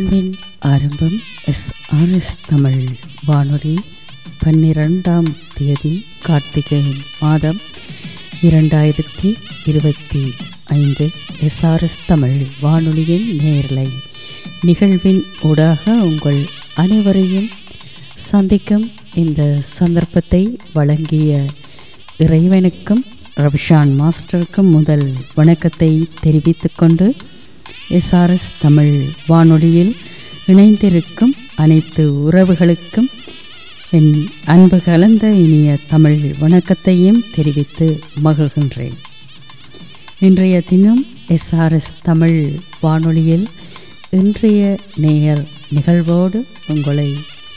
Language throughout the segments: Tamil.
அன்பின் ஆரம்பம் எஸ் ஆர்எஸ் தமிழ் வானொலி பன்னிரெண்டாம் தேதி கார்த்திகை மாதம் இரண்டாயிரத்தி இருபத்தி ஐந்து எஸ்ஆர்எஸ் தமிழ் வானொலியின் நேரலை நிகழ்வின் ஊடாக உங்கள் அனைவரையும் சந்திக்கும் இந்த சந்தர்ப்பத்தை வழங்கிய இறைவனுக்கும் ரவிஷான் மாஸ்டருக்கும் முதல் வணக்கத்தை தெரிவித்துக்கொண்டு எஸ்ஆர்எஸ் தமிழ் வானொலியில் இணைந்திருக்கும் அனைத்து உறவுகளுக்கும் என் அன்பு கலந்த இனிய தமிழ் வணக்கத்தையும் தெரிவித்து மகிழ்கின்றேன் இன்றைய தினம் எஸ்ஆர்எஸ் தமிழ் வானொலியில் இன்றைய நேயர் நிகழ்வோடு உங்களை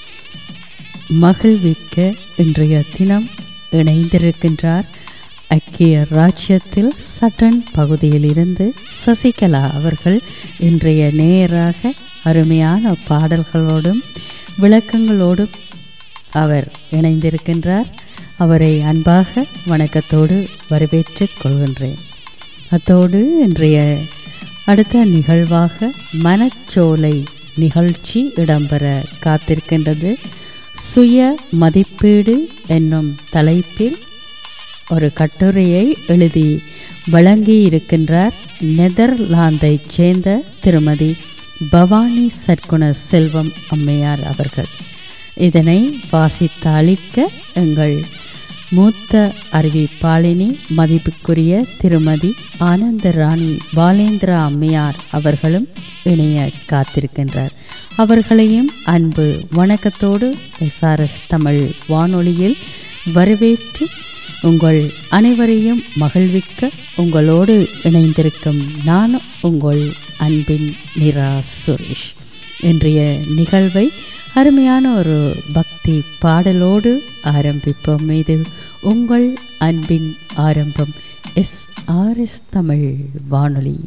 மகிழ்விக்க இன்றைய தினம் இணைந்திருக்கின்றார் ஐக்கிய ராஜ்யத்தில் சட்டன் பகுதியிலிருந்து சசிகலா அவர்கள் இன்றைய நேராக அருமையான பாடல்களோடும் விளக்கங்களோடும் அவர் இணைந்திருக்கின்றார் அவரை அன்பாக வணக்கத்தோடு வரவேற்றுக் கொள்கின்றேன் அத்தோடு இன்றைய அடுத்த நிகழ்வாக மனச்சோலை நிகழ்ச்சி இடம்பெற காத்திருக்கின்றது சுய மதிப்பீடு என்னும் தலைப்பில் ஒரு கட்டுரையை எழுதி வழங்கி இருக்கின்றார் நெதர்லாந்தைச் சேர்ந்த திருமதி பவானி சற்குண செல்வம் அம்மையார் அவர்கள் இதனை வாசித்து அளிக்க எங்கள் மூத்த அறிவிப்பாளினி மதிப்புக்குரிய திருமதி ஆனந்தராணி பாலேந்திரா அம்மையார் அவர்களும் இணைய காத்திருக்கின்றார் அவர்களையும் அன்பு வணக்கத்தோடு எஸ்ஆர்எஸ் தமிழ் வானொலியில் வரவேற்று உங்கள் அனைவரையும் மகிழ்விக்க உங்களோடு இணைந்திருக்கும் நான் உங்கள் அன்பின் நிரா சுரேஷ் இன்றைய நிகழ்வை அருமையான ஒரு பக்தி பாடலோடு ஆரம்பிப்போம் இது உங்கள் அன்பின் ஆரம்பம் எஸ் ஆர் எஸ் தமிழ் வானொலி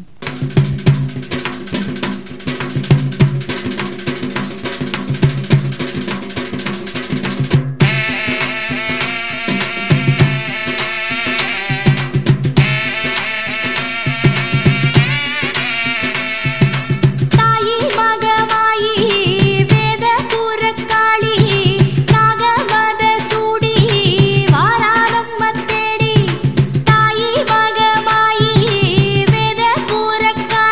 தாயி மகமாயி வேத புறக்காளி நாகமத சூடி வாராளம்ம தேடி தாயி மகமாயி வேத புறக்காளி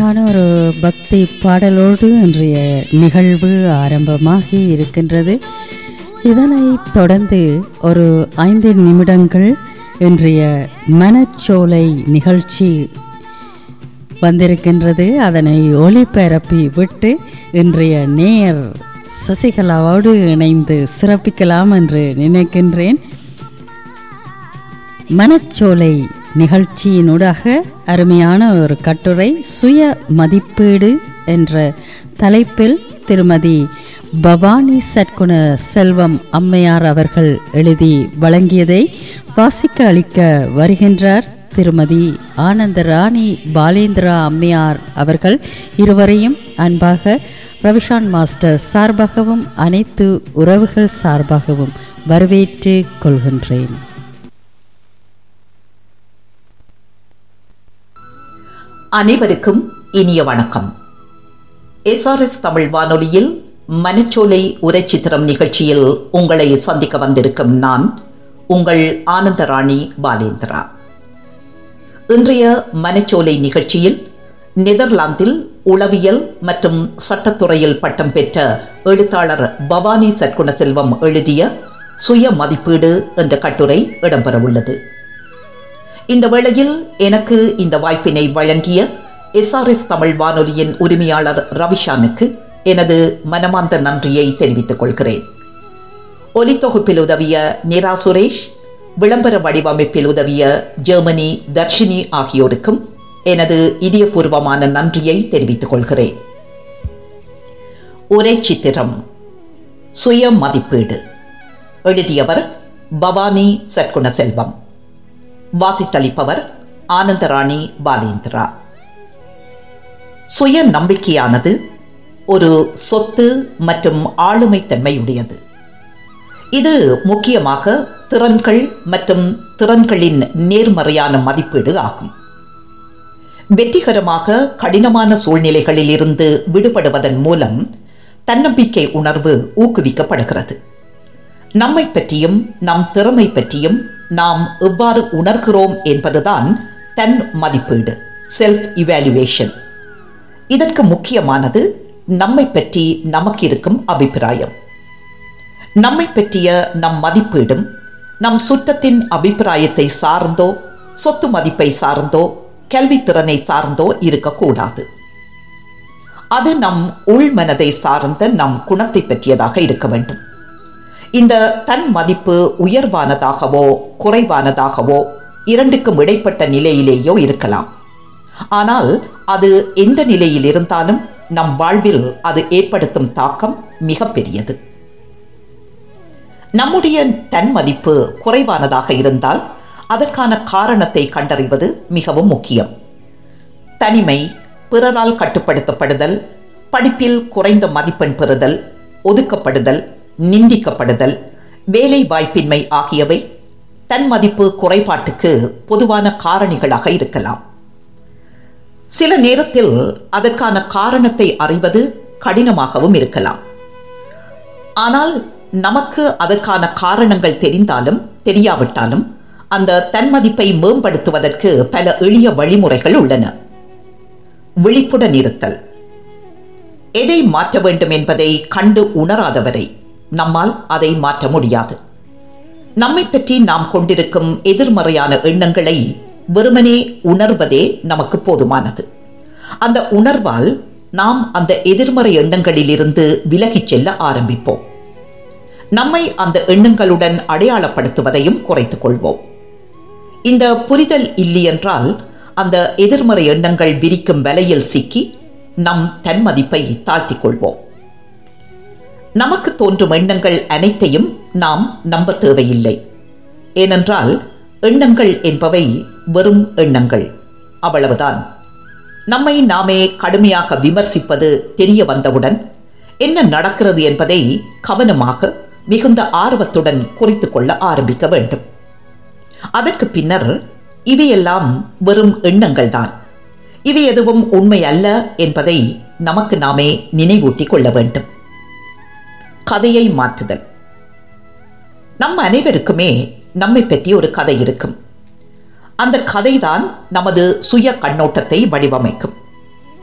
அருமையான ஒரு பக்தி பாடலோடு இன்றைய நிகழ்வு ஆரம்பமாகி இருக்கின்றது இதனைத் தொடர்ந்து ஒரு ஐந்து நிமிடங்கள் இன்றைய மனச்சோலை நிகழ்ச்சி வந்திருக்கின்றது அதனை ஒளிபரப்பி விட்டு இன்றைய நேர் சசிகலாவோடு இணைந்து சிறப்பிக்கலாம் என்று நினைக்கின்றேன் மனச்சோலை நிகழ்ச்சியினூடாக அருமையான ஒரு கட்டுரை சுய மதிப்பீடு என்ற தலைப்பில் திருமதி பவானி சட்குண செல்வம் அம்மையார் அவர்கள் எழுதி வழங்கியதை வாசிக்க அளிக்க வருகின்றார் திருமதி ஆனந்தராணி பாலேந்திரா அம்மையார் அவர்கள் இருவரையும் அன்பாக ரவிஷான் மாஸ்டர் சார்பாகவும் அனைத்து உறவுகள் சார்பாகவும் வரவேற்று கொள்கின்றேன் அனைவருக்கும் இனிய வணக்கம் எஸ்ஆர்எஸ் தமிழ் வானொலியில் மனச்சோலை உரைச்சித்திரம் நிகழ்ச்சியில் உங்களை சந்திக்க வந்திருக்கும் நான் உங்கள் ஆனந்தராணி பாலேந்திரா இன்றைய மனச்சோலை நிகழ்ச்சியில் நெதர்லாந்தில் உளவியல் மற்றும் சட்டத்துறையில் பட்டம் பெற்ற எழுத்தாளர் பவானி சற்குணசெல்வம் எழுதிய சுய மதிப்பீடு என்ற கட்டுரை இடம்பெறவுள்ளது இந்த வேளையில் எனக்கு இந்த வாய்ப்பினை வழங்கிய எஸ்ஆர்எஸ் தமிழ் வானொலியின் உரிமையாளர் ரவிஷானுக்கு எனது மனமார்ந்த நன்றியை தெரிவித்துக் கொள்கிறேன் ஒலித்தொகுப்பில் உதவிய நிரா சுரேஷ் விளம்பர வடிவமைப்பில் உதவிய ஜெர்மனி தர்ஷினி ஆகியோருக்கும் எனது இதயபூர்வமான நன்றியை தெரிவித்துக் கொள்கிறேன் உரை சித்திரம் சுய மதிப்பீடு எழுதியவர் பவானி சற்குணசெல்வம் வாசித்தளிப்பவர் ஆனந்தராணி பாலேந்திரா சுய நம்பிக்கையானது ஒரு சொத்து மற்றும் ஆளுமை தன்மையுடையது இது முக்கியமாக திறன்கள் மற்றும் திறன்களின் நேர்மறையான மதிப்பீடு ஆகும் வெற்றிகரமாக கடினமான சூழ்நிலைகளில் இருந்து விடுபடுவதன் மூலம் தன்னம்பிக்கை உணர்வு ஊக்குவிக்கப்படுகிறது நம்மை பற்றியும் நம் திறமை பற்றியும் நாம் எவ்வாறு உணர்கிறோம் என்பதுதான் தன் மதிப்பீடு செல்ஃப் இவாலுவேஷன் இதற்கு முக்கியமானது நம்மை பற்றி நமக்கு இருக்கும் அபிப்பிராயம் நம்மை பற்றிய நம் மதிப்பீடும் நம் சுற்றத்தின் அபிப்பிராயத்தை சார்ந்தோ சொத்து மதிப்பை சார்ந்தோ கல்வித்திறனை சார்ந்தோ இருக்கக்கூடாது அது நம் உள்மனதை சார்ந்த நம் குணத்தை பற்றியதாக இருக்க வேண்டும் இந்த தன் மதிப்பு உயர்வானதாகவோ குறைவானதாகவோ இரண்டுக்கும் இடைப்பட்ட நிலையிலேயோ இருக்கலாம் ஆனால் அது எந்த நிலையில் இருந்தாலும் நம் வாழ்வில் அது ஏற்படுத்தும் தாக்கம் மிக பெரியது நம்முடைய தன் மதிப்பு குறைவானதாக இருந்தால் அதற்கான காரணத்தை கண்டறிவது மிகவும் முக்கியம் தனிமை பிறரால் கட்டுப்படுத்தப்படுதல் படிப்பில் குறைந்த மதிப்பெண் பெறுதல் ஒதுக்கப்படுதல் நிந்திக்கப்படுதல் வேலை வாய்ப்பின்மை ஆகியவை தன் மதிப்பு குறைபாட்டுக்கு பொதுவான காரணிகளாக இருக்கலாம் சில நேரத்தில் அதற்கான காரணத்தை அறிவது கடினமாகவும் இருக்கலாம் ஆனால் நமக்கு அதற்கான காரணங்கள் தெரிந்தாலும் தெரியாவிட்டாலும் அந்த தன்மதிப்பை மேம்படுத்துவதற்கு பல எளிய வழிமுறைகள் உள்ளன விழிப்புடன் இருத்தல் எதை மாற்ற வேண்டும் என்பதை கண்டு உணராதவரை நம்மால் அதை மாற்ற முடியாது நம்மை பற்றி நாம் கொண்டிருக்கும் எதிர்மறையான எண்ணங்களை வெறுமனே உணர்வதே நமக்கு போதுமானது அந்த உணர்வால் நாம் அந்த எதிர்மறை எண்ணங்களிலிருந்து விலகிச் செல்ல ஆரம்பிப்போம் நம்மை அந்த எண்ணங்களுடன் அடையாளப்படுத்துவதையும் குறைத்துக் கொள்வோம் இந்த புரிதல் இல்லையென்றால் அந்த எதிர்மறை எண்ணங்கள் விரிக்கும் வலையில் சிக்கி நம் தன்மதிப்பை தாழ்த்திக் கொள்வோம் நமக்கு தோன்றும் எண்ணங்கள் அனைத்தையும் நாம் நம்ப தேவையில்லை ஏனென்றால் எண்ணங்கள் என்பவை வெறும் எண்ணங்கள் அவ்வளவுதான் நம்மை நாமே கடுமையாக விமர்சிப்பது தெரிய வந்தவுடன் என்ன நடக்கிறது என்பதை கவனமாக மிகுந்த ஆர்வத்துடன் குறித்து கொள்ள ஆரம்பிக்க வேண்டும் அதற்கு பின்னர் இவையெல்லாம் வெறும் எண்ணங்கள் தான் இவை எதுவும் உண்மை அல்ல என்பதை நமக்கு நாமே நினைவூட்டிக் கொள்ள வேண்டும் கதையை மாற்றுதல் நம் அனைவருக்குமே நம்மை பற்றி ஒரு கதை இருக்கும் அந்த கதைதான் நமது சுய கண்ணோட்டத்தை வடிவமைக்கும்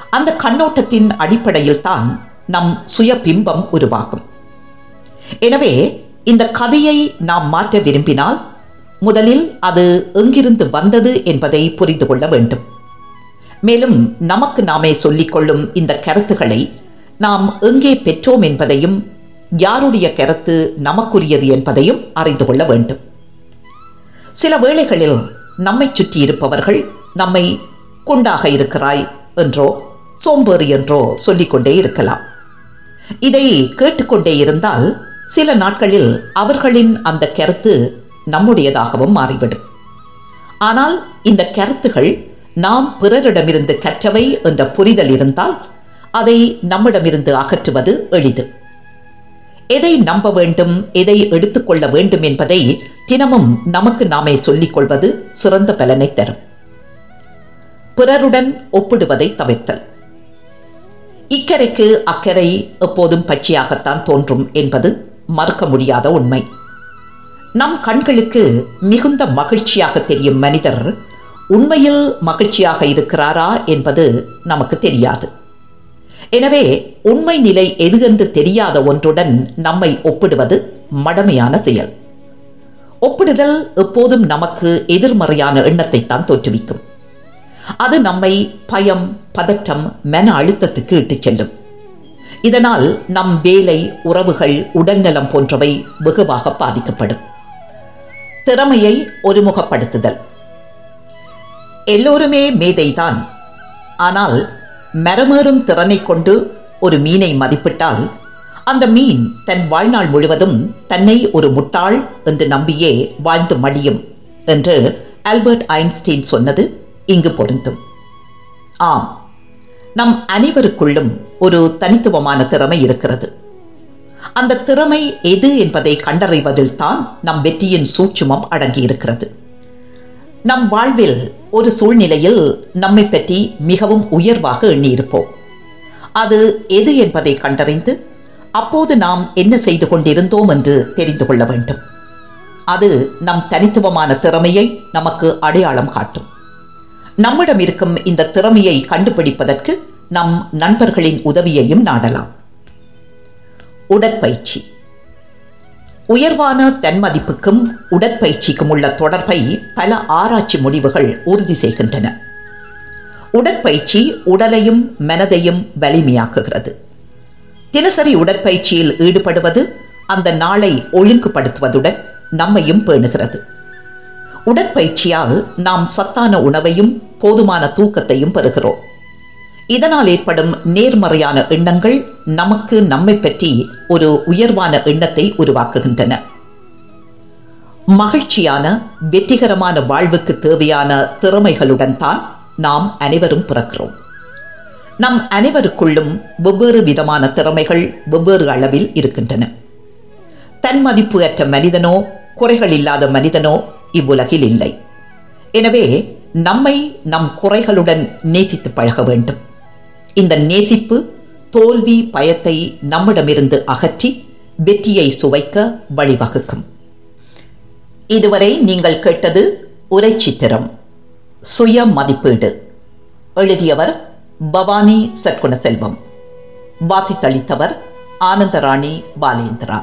அந்த கண்ணோட்டத்தின் அடிப்படையில் தான் நம் சுய பிம்பம் உருவாகும் எனவே இந்த கதையை நாம் மாற்ற விரும்பினால் முதலில் அது எங்கிருந்து வந்தது என்பதை புரிந்து கொள்ள வேண்டும் மேலும் நமக்கு நாமே சொல்லிக்கொள்ளும் இந்த கருத்துக்களை நாம் எங்கே பெற்றோம் என்பதையும் யாருடைய கருத்து நமக்குரியது என்பதையும் அறிந்து கொள்ள வேண்டும் சில வேளைகளில் நம்மை சுற்றி இருப்பவர்கள் நம்மை குண்டாக இருக்கிறாய் என்றோ சோம்பேறி என்றோ சொல்லிக்கொண்டே இருக்கலாம் இதை கேட்டுக்கொண்டே இருந்தால் சில நாட்களில் அவர்களின் அந்த கருத்து நம்முடையதாகவும் மாறிவிடும் ஆனால் இந்த கருத்துகள் நாம் பிறரிடமிருந்து கற்றவை என்ற புரிதல் இருந்தால் அதை நம்மிடமிருந்து அகற்றுவது எளிது எதை நம்ப வேண்டும் எதை எடுத்துக்கொள்ள வேண்டும் என்பதை தினமும் நமக்கு நாமே சொல்லிக் கொள்வது சிறந்த பலனை தரும் பிறருடன் ஒப்பிடுவதை தவிர்த்தல் இக்கரைக்கு அக்கறை எப்போதும் பச்சையாகத்தான் தோன்றும் என்பது மறுக்க முடியாத உண்மை நம் கண்களுக்கு மிகுந்த மகிழ்ச்சியாக தெரியும் மனிதர் உண்மையில் மகிழ்ச்சியாக இருக்கிறாரா என்பது நமக்கு தெரியாது எனவே உண்மை நிலை எது என்று தெரியாத ஒன்றுடன் நம்மை ஒப்பிடுவது மடமையான செயல் ஒப்பிடுதல் எப்போதும் நமக்கு எதிர்மறையான எண்ணத்தை தான் தோற்றுவிக்கும் அது நம்மை பயம் பதற்றம் மன அழுத்தத்துக்கு இட்டுச் செல்லும் இதனால் நம் வேலை உறவுகள் உடல்நலம் போன்றவை வெகுவாக பாதிக்கப்படும் திறமையை ஒருமுகப்படுத்துதல் எல்லோருமே மேதைதான் ஆனால் மரமேறும் திறனை கொண்டு ஒரு மீனை மதிப்பிட்டால் அந்த மீன் தன் வாழ்நாள் முழுவதும் தன்னை ஒரு முட்டாள் என்று நம்பியே வாழ்ந்து மடியும் என்று ஆல்பர்ட் ஐன்ஸ்டீன் சொன்னது இங்கு பொருந்தும் ஆம் நம் அனைவருக்குள்ளும் ஒரு தனித்துவமான திறமை இருக்கிறது அந்த திறமை எது என்பதை கண்டறிவதில் தான் நம் வெற்றியின் சூட்சுமம் அடங்கியிருக்கிறது நம் வாழ்வில் ஒரு சூழ்நிலையில் நம்மை பற்றி மிகவும் உயர்வாக எண்ணியிருப்போம் அது எது என்பதை கண்டறிந்து அப்போது நாம் என்ன செய்து கொண்டிருந்தோம் என்று தெரிந்து கொள்ள வேண்டும் அது நம் தனித்துவமான திறமையை நமக்கு அடையாளம் காட்டும் நம்மிடம் இருக்கும் இந்த திறமையை கண்டுபிடிப்பதற்கு நம் நண்பர்களின் உதவியையும் நாடலாம் உடற்பயிற்சி உயர்வான தன்மதிப்புக்கும் உடற்பயிற்சிக்கும் உள்ள தொடர்பை பல ஆராய்ச்சி முடிவுகள் உறுதி செய்கின்றன உடற்பயிற்சி உடலையும் மனதையும் வலிமையாக்குகிறது தினசரி உடற்பயிற்சியில் ஈடுபடுவது அந்த நாளை ஒழுங்குபடுத்துவதுடன் நம்மையும் பேணுகிறது உடற்பயிற்சியால் நாம் சத்தான உணவையும் போதுமான தூக்கத்தையும் பெறுகிறோம் இதனால் ஏற்படும் நேர்மறையான எண்ணங்கள் நமக்கு நம்மை பற்றி ஒரு உயர்வான எண்ணத்தை உருவாக்குகின்றன மகிழ்ச்சியான வெற்றிகரமான வாழ்வுக்கு தேவையான திறமைகளுடன் தான் நாம் அனைவரும் பிறக்கிறோம் நம் அனைவருக்குள்ளும் வெவ்வேறு விதமான திறமைகள் வெவ்வேறு அளவில் இருக்கின்றன தன்மதிப்பு அற்ற மனிதனோ குறைகள் இல்லாத மனிதனோ இவ்வுலகில் இல்லை எனவே நம்மை நம் குறைகளுடன் நேசித்து பழக வேண்டும் இந்த நேசிப்பு தோல்வி பயத்தை நம்மிடமிருந்து அகற்றி வெற்றியை சுவைக்க வழிவகுக்கும் இதுவரை நீங்கள் கேட்டது உரைச்சித்திரம் சுய மதிப்பீடு எழுதியவர் பவானி சற்குண செல்வம் வாசித்தளித்தவர் ஆனந்தராணி பாலேந்திரா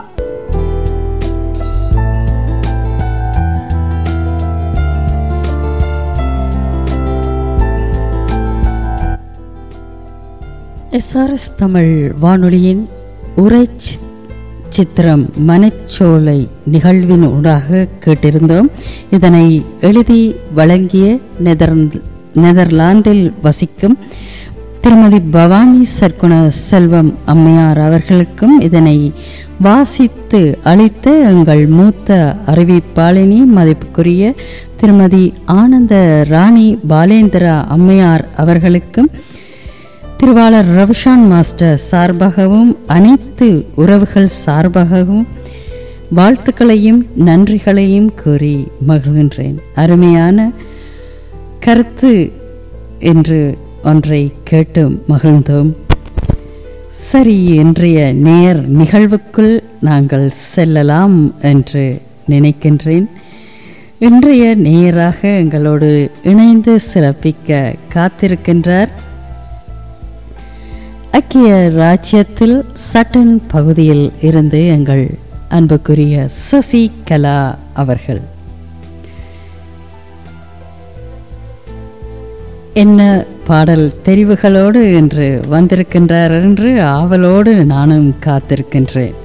எஸ்ஆர்எஸ் தமிழ் வானொலியின் உரை சி- சித்திரம் மனச்சோலை நிகழ்வின் ஊடாக கேட்டிருந்தோம் இதனை எழுதி வழங்கிய நெதர்ந் நெதர்லாந்தில் வசிக்கும் திருமதி பவானி சர்க்குண செல்வம் அம்மையார் அவர்களுக்கும் இதனை வாசித்து அளித்த எங்கள் மூத்த அறிவிப்பாளினி மதிப்புக்குரிய திருமதி ஆனந்த ராணி பாலேந்திரா அம்மையார் அவர்களுக்கும் திருவாளர் ரவிஷான் மாஸ்டர் சார்பாகவும் அனைத்து உறவுகள் சார்பாகவும் வாழ்த்துக்களையும் நன்றிகளையும் கூறி மகிழ்கின்றேன் அருமையான கருத்து என்று ஒன்றை கேட்டு மகிழ்ந்தோம் சரி இன்றைய நேர் நிகழ்வுக்குள் நாங்கள் செல்லலாம் என்று நினைக்கின்றேன் இன்றைய நேராக எங்களோடு இணைந்து சிறப்பிக்க காத்திருக்கின்றார் ஐக்கிய ராஜ்யத்தில் சட்டன் பகுதியில் இருந்து எங்கள் அன்புக்குரிய சசிகலா அவர்கள் என்ன பாடல் தெரிவுகளோடு இன்று வந்திருக்கின்றார் என்று ஆவலோடு நானும் காத்திருக்கின்றேன்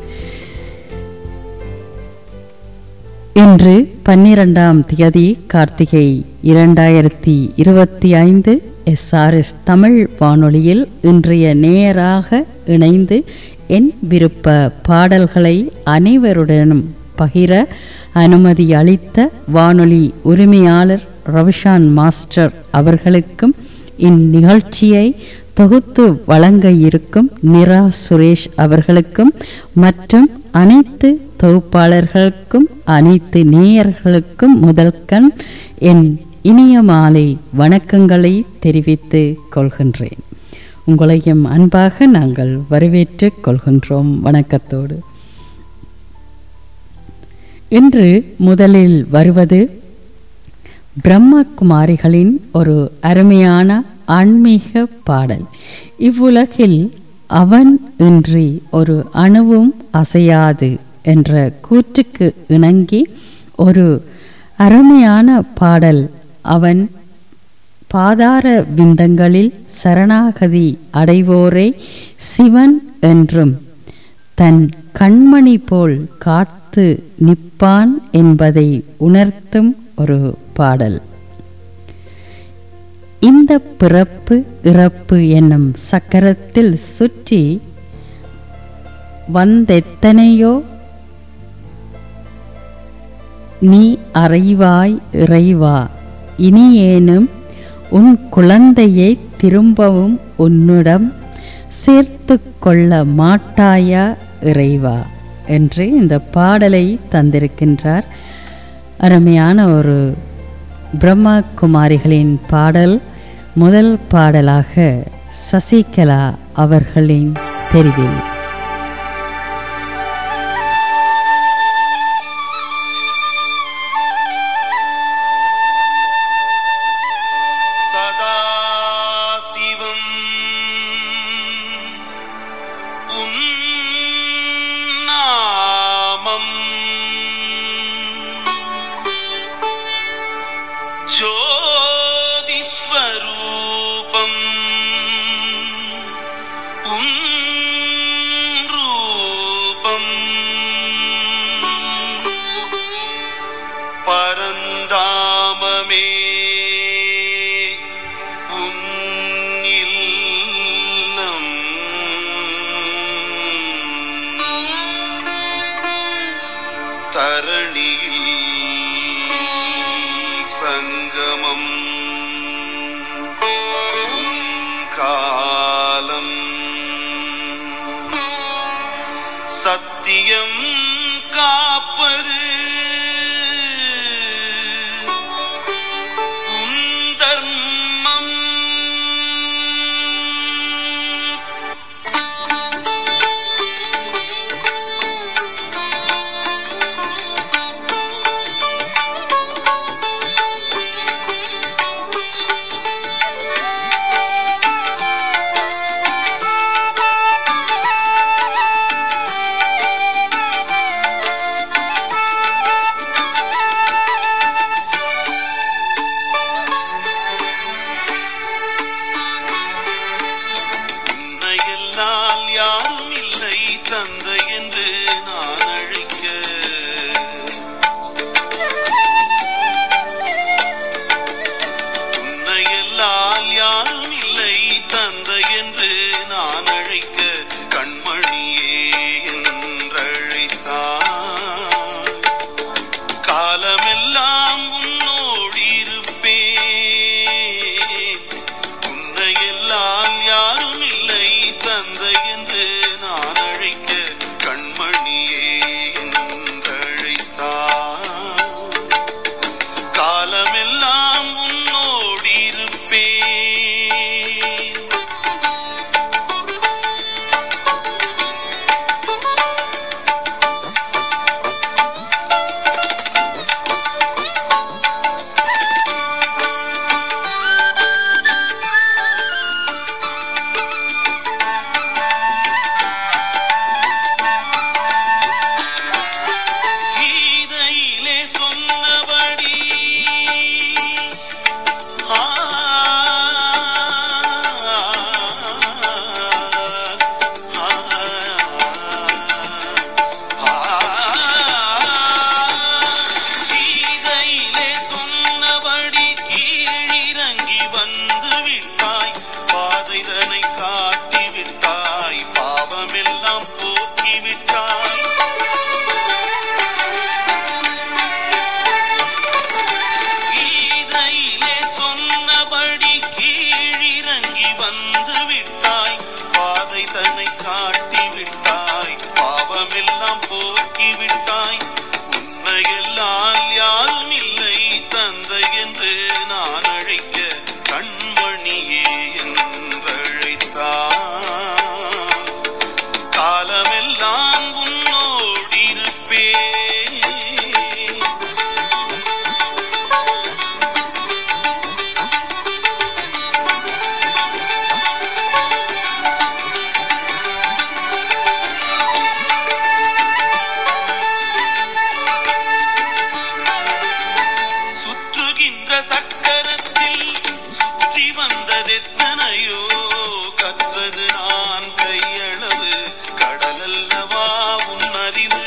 இன்று பன்னிரெண்டாம் தேதி கார்த்திகை இரண்டாயிரத்தி இருபத்தி ஐந்து எஸ்ஆர்எஸ் தமிழ் வானொலியில் இன்றைய நேராக இணைந்து என் விருப்ப பாடல்களை அனைவருடனும் பகிர அனுமதி அளித்த வானொலி உரிமையாளர் ரவிஷான் மாஸ்டர் அவர்களுக்கும் இந்நிகழ்ச்சியை தொகுத்து வழங்க இருக்கும் நிரா சுரேஷ் அவர்களுக்கும் மற்றும் அனைத்து தொகுப்பாளர்களுக்கும் அனைத்து நேயர்களுக்கும் முதல் கண் என் இனிய மாலை வணக்கங்களை தெரிவித்துக் கொள்கின்றேன் உங்களையும் அன்பாக நாங்கள் வரவேற்றுக் கொள்கின்றோம் வணக்கத்தோடு இன்று முதலில் வருவது பிரம்மகுமாரிகளின் ஒரு அருமையான ஆன்மீக பாடல் இவ்வுலகில் அவன் இன்றி ஒரு அணுவும் அசையாது என்ற கூற்றுக்கு இணங்கி ஒரு அருமையான பாடல் அவன் பாதார விந்தங்களில் சரணாகதி அடைவோரை சிவன் என்றும் தன் கண்மணி போல் காத்து நிற்பான் என்பதை உணர்த்தும் ஒரு பாடல் இந்த பிறப்பு இறப்பு என்னும் சக்கரத்தில் சுற்றி வந்தெத்தனையோ நீ அறிவாய் இறைவா இனியேனும் உன் குழந்தையை திரும்பவும் உன்னிடம் சேர்த்து கொள்ள மாட்டாயா இறைவா என்று இந்த பாடலை தந்திருக்கின்றார் அருமையான ஒரு பிரம்ம குமாரிகளின் பாடல் முதல் பாடலாக சசிகலா அவர்களின் தெரிவில் சதாசிவம் உன்னாமம் ஜோதிஸ்வரூபம் உன் ரூபம் பரந்தாமமே உன் இல்லம் தரணியில் சங்கமம் காலம் சத்தியம் காப்பது உன் தர்மம் உன்னையெல்லாம் யாரும் இல்லை தந்தை என்று நான் அழைக்க உன்னையெல்லாம் யாரும் இல்லை தந்தை என்று நான் அழைக்க கண்மணியே என்றழைத்தார் காலமெல்லாம் உன்னோடி இருப்பேன் உன்னையெல்லாம் யாரும் இல்லை தந்தை என்று நான் அழைக்க கண்மணியே என்றழைத்தார் காலமெல்லாம் உன்னோடி இருப்பேன் சுற்றுகின்ற சக்கரத்தில் சுற்றி வந்ததெத்தனையோ கற்றது நான் கையளவு கடலல்லவா உன் அறிவு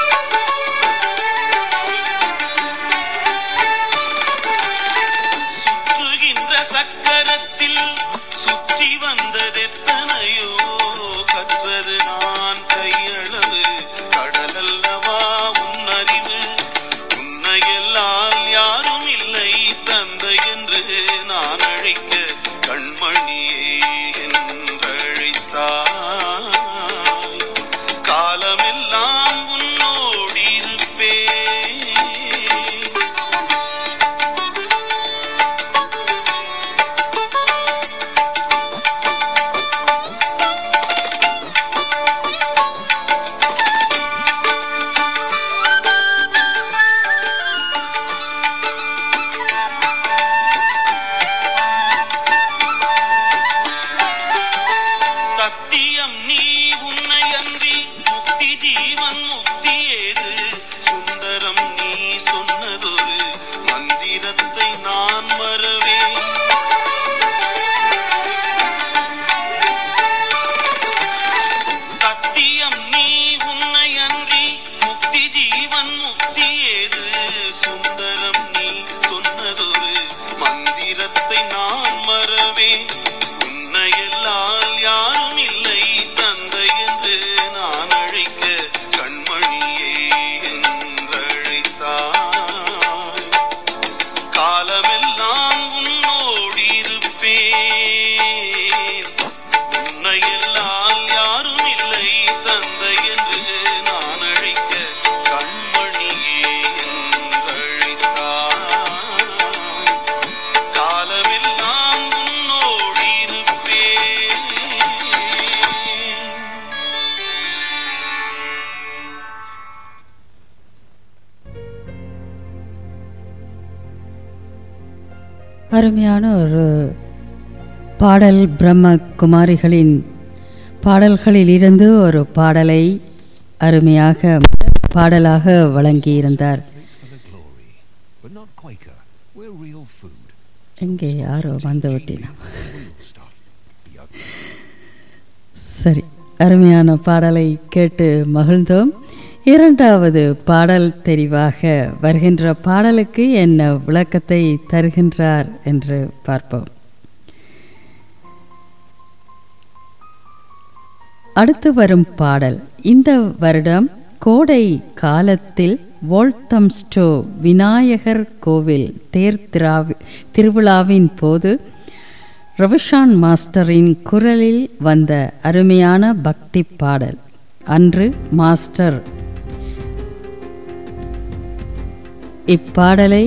சுற்றுகின்ற சக்கரத்தில் சுற்றி வந்ததெத்தனையோ கற்றது நான் கையளவு கடலல்லவா உன் அறிவு உன்னையெல்லாம் யாரும் இல்லை தந்தை என்று நான் அழைக்க கண்மணியே என்றழைத்தாய் காலமெல்லாம் உன்னோடி இருப்பேன் சத்தியம் நீ உன்னை அன்றி முக்தி ஜீவன் முக்தி ஏது சுந்தரம் நீ சொன்னதொரு மந்திரத்தை நான் மறவேன் சத்தியம் நீ உன்னை அன்றி முக்தி ஜீவன் முக்தி ஏது சுந்தரம் நீ சொன்னதொரு மந்திரத்தை நான் மறவேன் உன்னையெல்லாம் யாரும் இல்லை தந்தை என்று நான் அழைக்க கண்மணியே என்றழைத்தாய் காலமெல்லாம் உன்னோடி இருப்பேன் உன்னையெல்லாம் யாரும் இல்லை தந்தை என்று நான் அழைக்க கண்மணியே என்றழைத்தாய் காலமெல்லாம் உன்னோடி இருப்பேன் அருமையான ஒரு பாடல் பிரம்ம குமாரிகளின் பாடல்களில் இருந்து ஒரு பாடலை அருமையாக பாடலாக வழங்கியிருந்தார் Place for the glory, but not Quaker. We're real food. எங்கே யாரோ வந்து விட்டினோம் Real stuff. The ugly. சரி அருமையான பாடலை கேட்டு மகிழ்ந்தோம் இரண்டாவது பாடல் தெரிவாக வருகின்ற பாடலுக்கு என்ன விளக்கத்தை தருகின்றார் என்று பார்ப்போம் அடுத்து வரும் பாடல் இந்த வருடம் கோடை காலத்தில் வோல்தம்ஸ்டோ விநாயகர் கோவில் தேர் திராவி திருவிழாவின் போது ரவிஷான் மாஸ்டரின் குரலில் வந்த அருமையான பக்தி பாடல் அன்று மாஸ்டர் இப்பாடலை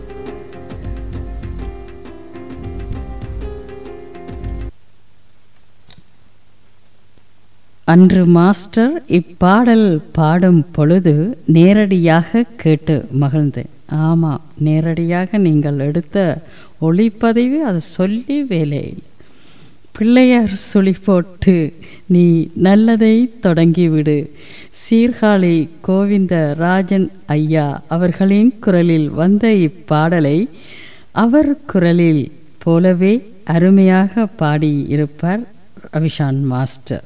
அன்று மாஸ்டர் இப்பாடல் பாடும் பொழுது நேரடியாக கேட்டு மகிழ்ந்தேன் ஆமாம் நேரடியாக நீங்கள் எடுத்த ஒளிப்பதிவு அதை சொல்லி வேலை பிள்ளையார் சுழி போட்டு நீ நல்லதை தொடங்கிவிடு சீர்காழி கோவிந்த ராஜன் ஐயா அவர்களின் குரலில் வந்த இப்பாடலை அவர் குரலில் போலவே அருமையாக பாடியிருப்பார் ரவிஷான் மாஸ்டர்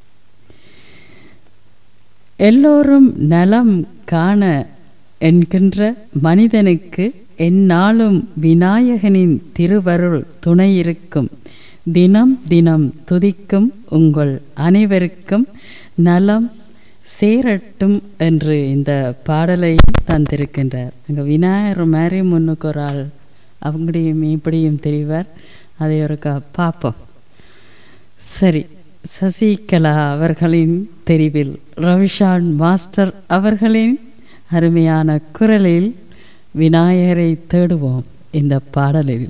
எல்லோரும் நலம் காண என்கின்ற மனிதனுக்கு எந்நாளும் விநாயகனின் திருவருள் துணை இருக்கும் தினம் தினம் துதிக்கும் உங்கள் அனைவருக்கும் நலம் சேரட்டும் என்று இந்த பாடலை தந்திருக்கின்றார் அங்கே விநாயகர் மாதிரி முன்னுக்கு ஒரு ஆள் அவங்களையும் இப்படியும் தெரிவார் அதை ஒருக்கா பார்ப்போம் சரி சசிகலா அவர்களின் தெரிவில் ரவிஷான் மாஸ்டர் அவர்களின் அருமையான குரலில் விநாயகரை தேடுவோம் இந்த பாடலில்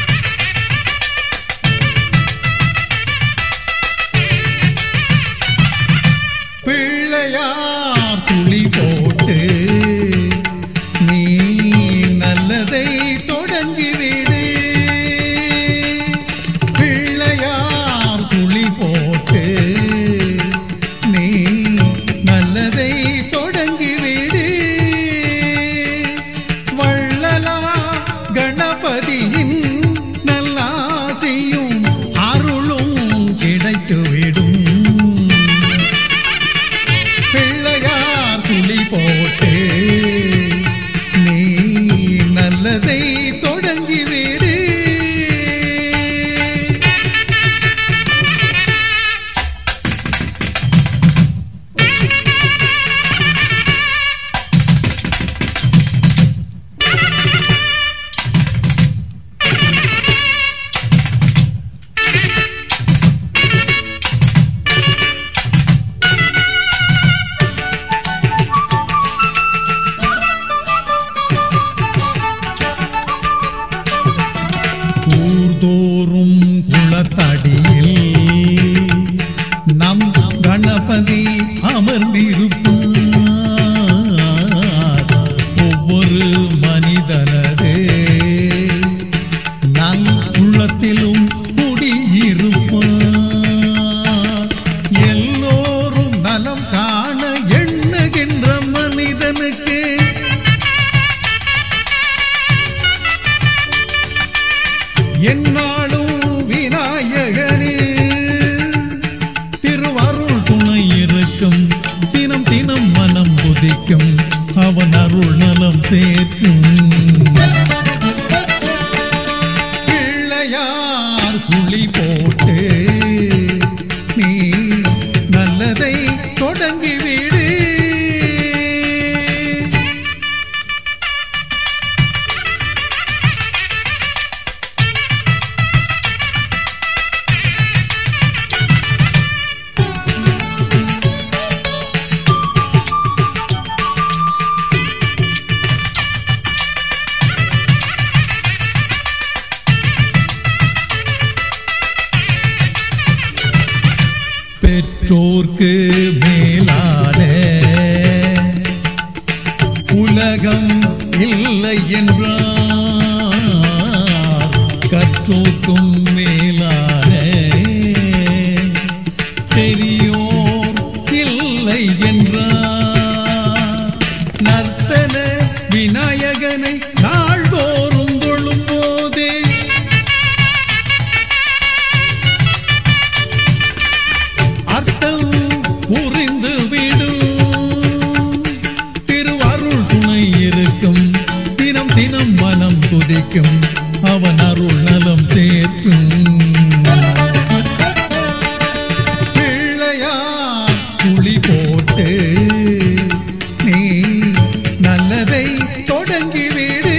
ஆ பிள்ளையார் சுழி போட்டு நீ நல்லதை தொடங்கிவிடு பிள்ளையார் சுழி போட்டு நீ நல்லதை தொடங்கிவிடு வள்ளலா கணபதியின் நல்லாசியும் அருளும் கிடைத்துவிடும் பிள்ளையார் துளி போட்டு நீ நல்லதை தொடங்கிவிடு ஊர்தோறும் குளத்தடியில் நம் கணபதி அமர்ந்திருப்பார் ஒவ்வொரு மனிதனது நல் உள்ளத்திலும் குடியிருப்பார் எல்லோரும் நலம் காண எண்ணுகின்ற மனிதனுக்கு என்னாலும் விநாயகனே திருவருள் துணை இருக்கும் தினம் தினம் மனம் புதிக்கும் அவன் அருள் நலம் சேர்க்கும் பிள்ளையார் சுழி போட்டு நீ நல்லதை தொடங்கிவிடு பெற்றோர்க்கு மேலான உலகம் இல்லை என்றார் கற்றோர்க்கும் மேலான பெரியோர் இல்லை என்றார் நர்த்தன விநாயகனை நாள்தோறும் தொழும் போதே அர்த்தம் புரிந்து விடும் திருவருள் துணை இருக்கும் தினம் தினம் மனம் துதிக்கும் அவன் அருள் நலம் சேர்க்கும் பிள்ளையார் சுழி போட்டு நீ நல்லதை தொடங்கிவிடு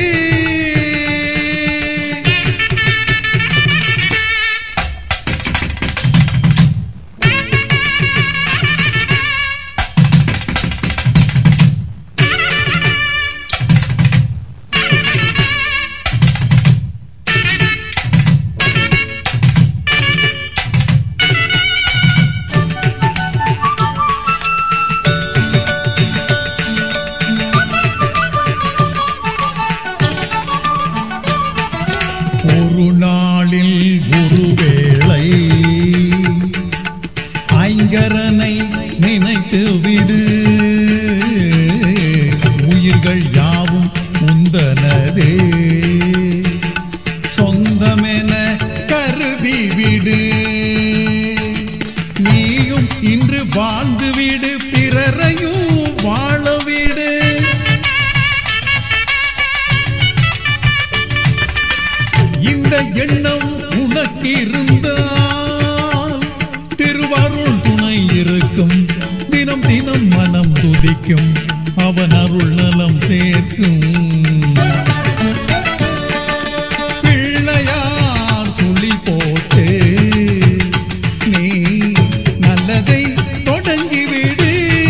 ஒரு நாளில் குருவேளை ஐங்கரனை நினைத்து விடு உயிர்கள் யாவும் உந்தனதே சொந்தமென கருதி விடு நீயும் இன்று வாழ்ந்து விடு பிறரையும் வாழ விடு இந்த எண்ணம் உனக்கு இருந்தால் திருவருள் துணை இருக்கும் தினம் தினம் மனம் துதிக்கும் அவன் அருள் நலம் சேர்க்கும் பிள்ளையார் சுழி போட்டு நீ நல்லதை தொடங்கிவிடு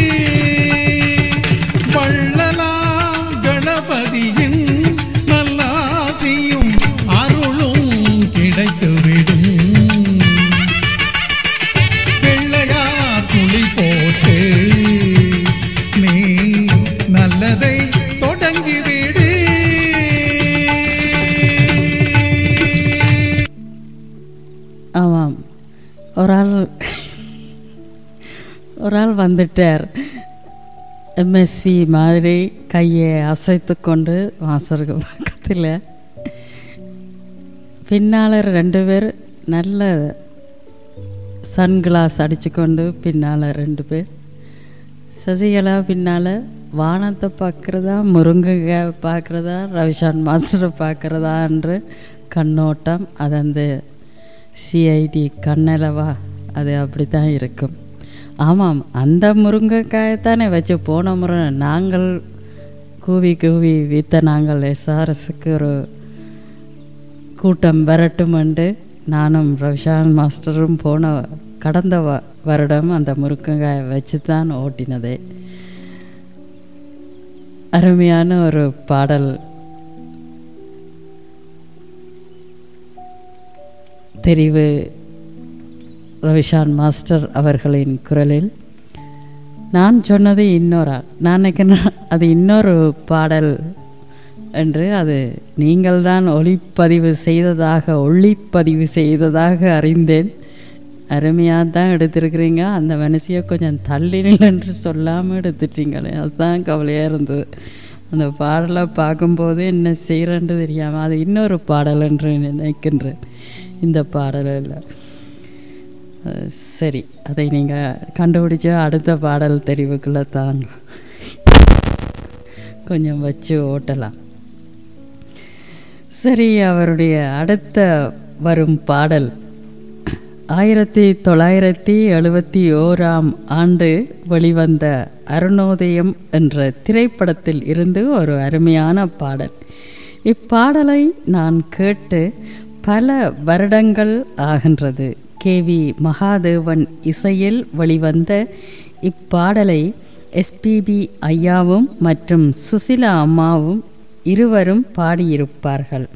வள்ளலா கணபதியின் நல்லாசியும் அருளும் கிடைத்துவிடும் பிள்ளையார் துளி போட்டு ஒரு ஆள் வந்துட்டார் எம்எஸ்வி மாதிரி கையை அசைத்து கொண்டு வாசருக்கு பக்கத்தில் பின்னால் ரெண்டு பேர் நல்ல சன்கிளாஸ் அடிச்சுக்கொண்டு பின்னால் ரெண்டு பேர் சசிகலா பின்னால் வானத்தை பார்க்குறதா முருங்கைக்காய் பார்க்குறதா ரவிஷான் மாஸ்டரை பார்க்குறதா என்று கண்ணோட்டம் அது அந்த சிஐடி கண்ணளவா அது அப்படி தான் இருக்கும் ஆமாம் அந்த முருங்கைக்காயத்தானே வச்சு போன முறை நாங்கள் கூவி கூவி வித்த நாங்கள் எஸ்ஆர்எஸ்க்கு ஒரு கூட்டம் வரட்டுமென்று நானும் ரவிஷான் மாஸ்டரும் போன கடந்த வ வருடம் அந்த முருங்கங்காயை வச்சு தான் ஓட்டினதே அருமையான ஒரு பாடல் தெரிவு ரவிஷான் மாஸ்டர் அவர்களின் குரலில் நான் சொன்னது இன்னொரு ஆள் நான் நினைக்கிறேன் அது இன்னொரு பாடல் என்று அது நீங்கள் தான் ஒளிப்பதிவு செய்ததாக ஒளிப்பதிவு செய்ததாக அறிந்தேன் அருமையாக தான் எடுத்திருக்கிறீங்க அந்த மனசியை கொஞ்சம் தள்ளினில் என்று சொல்லாமல் எடுத்துட்டீங்களே அதுதான் கவலையாக இருந்தது அந்த பாடலை பார்க்கும்போது என்ன செய்கிறேன்னு தெரியாமல் அது இன்னொரு பாடல் என்று நினைக்கின்றேன் இந்த பாடலில் அஹ் சரி அதை நீங்கள் கண்டுபிடிச்ச அடுத்த பாடல் தெரிவுக்குள்ளே தாங்க கொஞ்சம் வச்சு ஓட்டலாம் சரி அவருடைய அடுத்த வரும் பாடல் ஆயிரத்தி தொள்ளாயிரத்தி எழுபத்தி ஓராம் ஆண்டு வெளிவந்த அருணோதயம் என்ற திரைப்படத்தில் இருந்து ஒரு அருமையான பாடல் இப்பாடலை நான் கேட்டு பல வருடங்கள் ஆகின்றது கே வி மகாதேவன் இசையில் வெளிவந்த இப்பாடலை எஸ்பிபி ஐயாவும் மற்றும் சுசிலா அம்மாவும் இருவரும் பாடியிருப்பார்கள்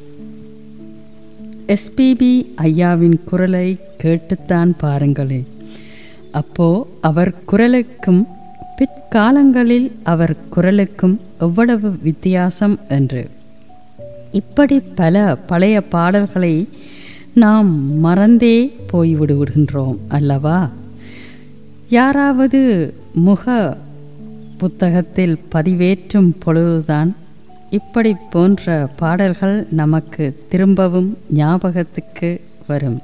எஸ்பிபி ஐயாவின் குரலை கேட்டுத்தான் பாருங்களேன் அப்போ அவர் குரலுக்கும் பிற்காலங்களில் அவர் குரலுக்கும் எவ்வளவு வித்தியாசம் என்று இப்படி பல பழைய பாடல்களை நாம் மறந்தே போய்விடுகின்றோம் அல்லவா யாராவது முக புத்தகத்தில் பதிவேற்றும் பொழுதுதான் இப்படி போன்ற பாடல்கள் நமக்கு திரும்பவும் ஞாபகத்துக்கு வரும்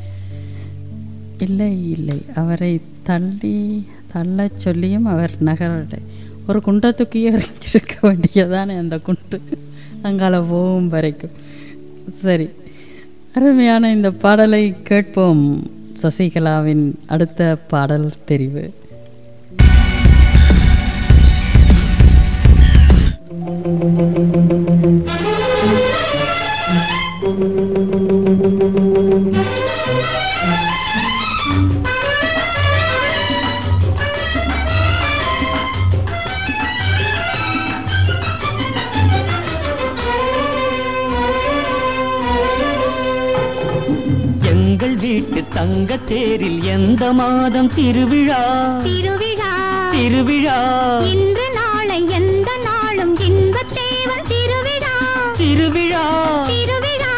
இல்லை இல்லை அவரை தள்ளி தள்ளச் சொல்லியும் அவர் நகரடை ஒரு குண்டை தூக்கி எறிஞ்சிருக்க வேண்டியதானே அந்த குண்டு அங்கால போகும் வரைக்கும் சரி அருமையான இந்த பாடலை கேட்போம் சசிகலாவின் அடுத்த பாடல் தெரிவு எங்கள் வீட்டு தங்க தேரில் எந்த மாதம் திருவிழா திருவிழா திருவிழா இன்று நாளை எந்த நாளும் இன்பத் தேவன் திருவிழா திருவிழா திருவிழா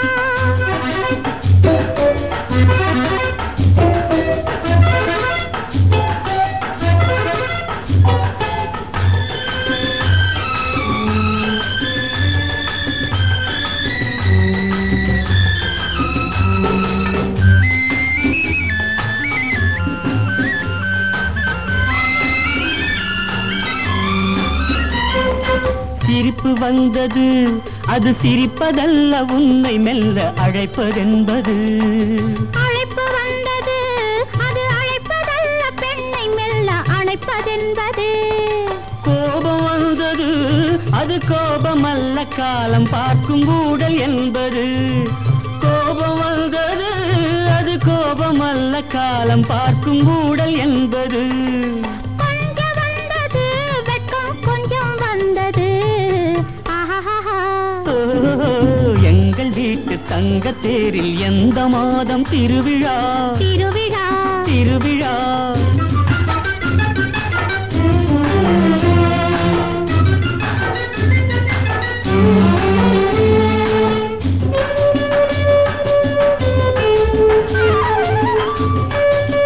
சிரிப்பு வந்தது அது சிரிப்பதல்ல உன்னை மெல்ல அழைப்பதென்பது அழைப்பு வந்தது அது அழைப்பதல்ல பெண்ணை மெல்ல அழைப்பதென்பது கோபம் வந்தது அது கோபம் அல்ல காலம் பார்க்கும் கூடல் என்பது கோபம் வந்தது அது கோபம் அல்ல காலம் பார்க்கும் கூடல் என்பது கொஞ்சம் வந்தது வெட்கம் கொஞ்சம் வந்தது ஆஹாஹா ஓ, எங்கள் வீட்டு தங்க தேரில் எந்த மாதம் திருவிழா திருவிழா திருவிழா ஆ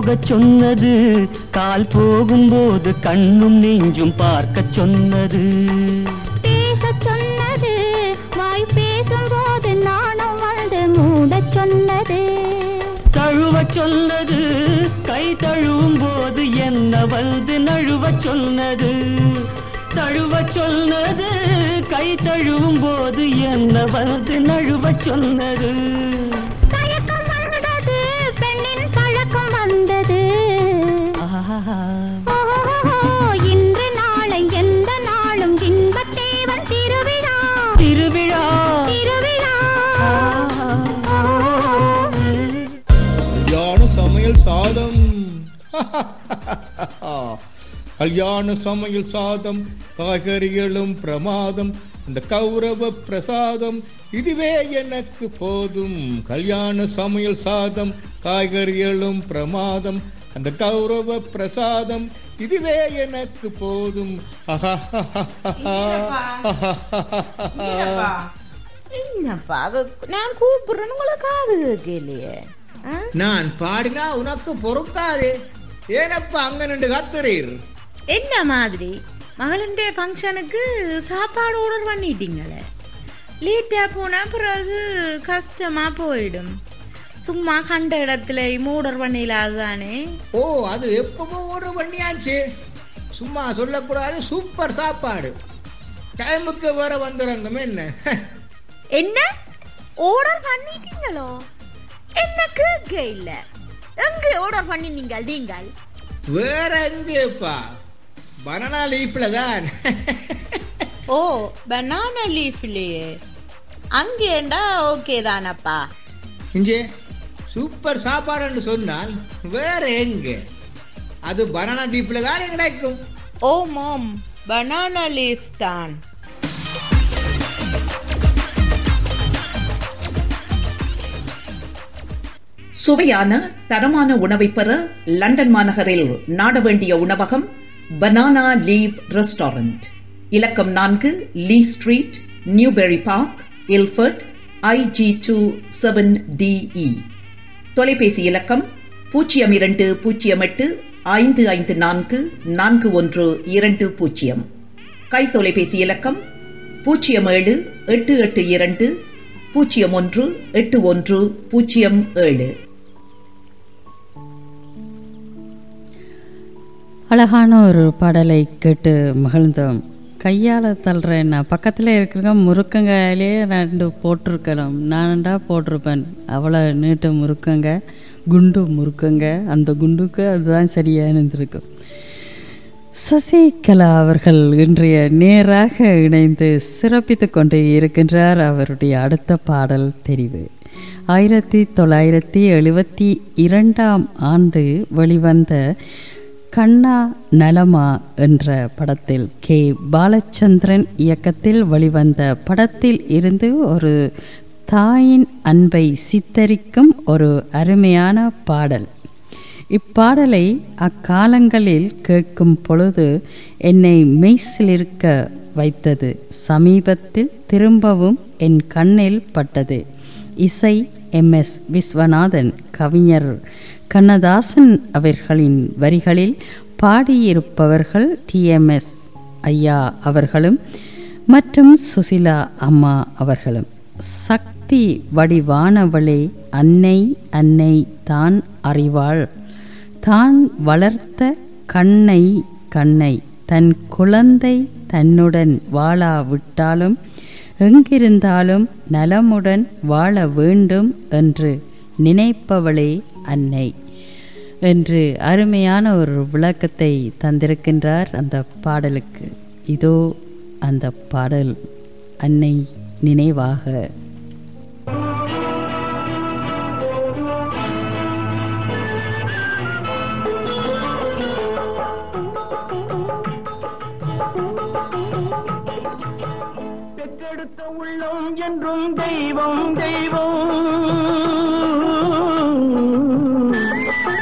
தழுவச் சொன்னது கால் போகும்போது கண்ணும் நெஞ்சும் பார்க்கச் சொன்னது பேசச் சொன்னது வாய் பேசும்போது நாணம் வந்து மூடச் சொன்னது தழுவச் சொன்னது கை தழுவும் போது என்ன வந்து நழுவச் சொன்னது தழுவச் சொன்னது கை தழுவும் போது என்ன வந்து நழுவச் சொன்னது தயக்கம் வந்தது பெண்ணின் பழக்கம் வந்தது ஆஹா ஓஹோ இன்று நாளை எந்த நாளும் இன்பத்தேவன் திருவிழா திருவிழா திருவிழா கல்யாண சமையல் சாதம் கல்யாண சமையல் சாதம் காய்கறிகளும் பிரமாதம் அந்த கௌரவ பிரசாதம் இதுவே எனக்கு போதும் கல்யாண சமையல் சாதம் காய்கறிகளும் பிரமாதம் அந்த கௌரவ பிரசாதம் இதுவே எனக்கு போதும் என்னப்பா அது நான் கூப்பிடுறேன்னு உங்களை காது கேட்கலையே ஆ? நான் பாடினா உனக்கு பொறுக்காது ஏனப்பா அங்க நின்று கத்துறீர் என்ன மாதிரி மகளின்டே ஃபங்க்ஷனுக்கு சாப்பாடு ஆர்டர் பண்ணிட்டீங்களே லேட்டாக போனால் பிறகு கஷ்டமாக போயிடும் சும்மா கண்ட இடத்துல ஆர்டர் பண்ணிடலாதானே ஓ அது எப்பவோ ஆர்டர் பண்ணியாச்சு சும்மா சொல்லக்கூடாது சூப்பர் சாப்பாடு டைமுக்கு வர வந்துடுறங்க என்ன என்ன ஆர்டர் பண்ணிட்டீங்களோ என்ன கேட்க இல்லை எங்கே ஆர்டர் பண்ணினீங்க நீங்கள் வேற எங்கேப்பா பனானா லீஃப்ல தான் ஓ பனானா லீஃப்லையே அங்கேண்டா ஓகே தானப்பா இங்கே சூப்பர் சாப்பாடுன்னு சொன்னால் வேற எங்க அது பனானா லீஃப்ல தான் கிடைக்கும் ஓம் ஓம் பனானா லீஃப் தான் சுவையான தரமான உணவை பெற லண்டன் மாநகரில் நாட வேண்டிய உணவகம் பனானா லீவ் ரெஸ்டாரண்ட் இலக்கம் நான்கு Lee Street Newbury Park Ilford IG two seven TE தொலைபேசி இலக்கம் பூஜ்ஜியம் இரண்டு பூஜ்ஜியம் எட்டு ஐந்து ஐந்து நான்கு நான்கு ஒன்று இரண்டு பூஜ்ஜியம் கை தொலைபேசி இலக்கம் பூஜ்ஜியம் ஏழு எட்டு எட்டு இரண்டு பூஜ்ஜியம் ஒன்று எட்டு ஒன்று பூஜ்ஜியம் ஏழு அழகான ஒரு பாடலை கேட்டு மகிழ்ந்தோம் கையால் தள்ளுறேன் நான் பக்கத்தில் இருக்கிற முறுக்கங்காயிலே ரெண்டு போட்டிருக்கணும் நான்டா போட்டிருப்பேன் அவ்வளோ நீட்ட முறுக்கங்க குண்டு முறுக்கங்க அந்த குண்டுக்கு அதுதான் சரியாக இருந்திருக்கும் சசிகலா அவர்கள் இன்றைய நேராக இணைந்து சிறப்பித்து கொண்டு இருக்கின்றார் அவருடைய அடுத்த பாடல் தெரிவு ஆயிரத்தி தொள்ளாயிரத்தி எழுபத்தி இரண்டாம் ஆண்டு வெளிவந்த கண்ணா நலமா என்ற படத்தில் கே பாலச்சந்திரன் இயக்கத்தில் வெளிவந்த படத்தில் இருந்து ஒரு தாயின் அன்பை சித்தரிக்கும் ஒரு அருமையான பாடல் இப்பாடலை அக்காலங்களில் கேட்கும் பொழுது என்னை மெய்சிலிருக்க வைத்தது சமீபத்தில் திரும்பவும் என் கண்ணில் பட்டது இசை எம் எஸ் விஸ்வநாதன் கவிஞர் கண்ணதாசன் அவர்களின் வரிகளில் பாடியிருப்பவர்கள் டிஎம்எஸ் ஐயா அவர்களும் மற்றும் சுசிலா அம்மா அவர்களும் சக்தி வடிவானவளே அன்னை அன்னை தான் அறிவாள் தான் வளர்த்த கண்ணை கண்ணை தன் குழந்தை தன்னுடன் வாழாவிட்டாலும் எங்கிருந்தாலும் நலமுடன் வாழ வேண்டும் என்று நினைப்பவளே அன்னை என்று அருமையான ஒரு விளக்கத்தை தந்திருக்கின்றார் அந்த பாடலுக்கு இதோ அந்த பாடல் அன்னை நினைவாக பெற்றெடுத்த உள்ளம் என்றும் தெய்வம் தெய்வம்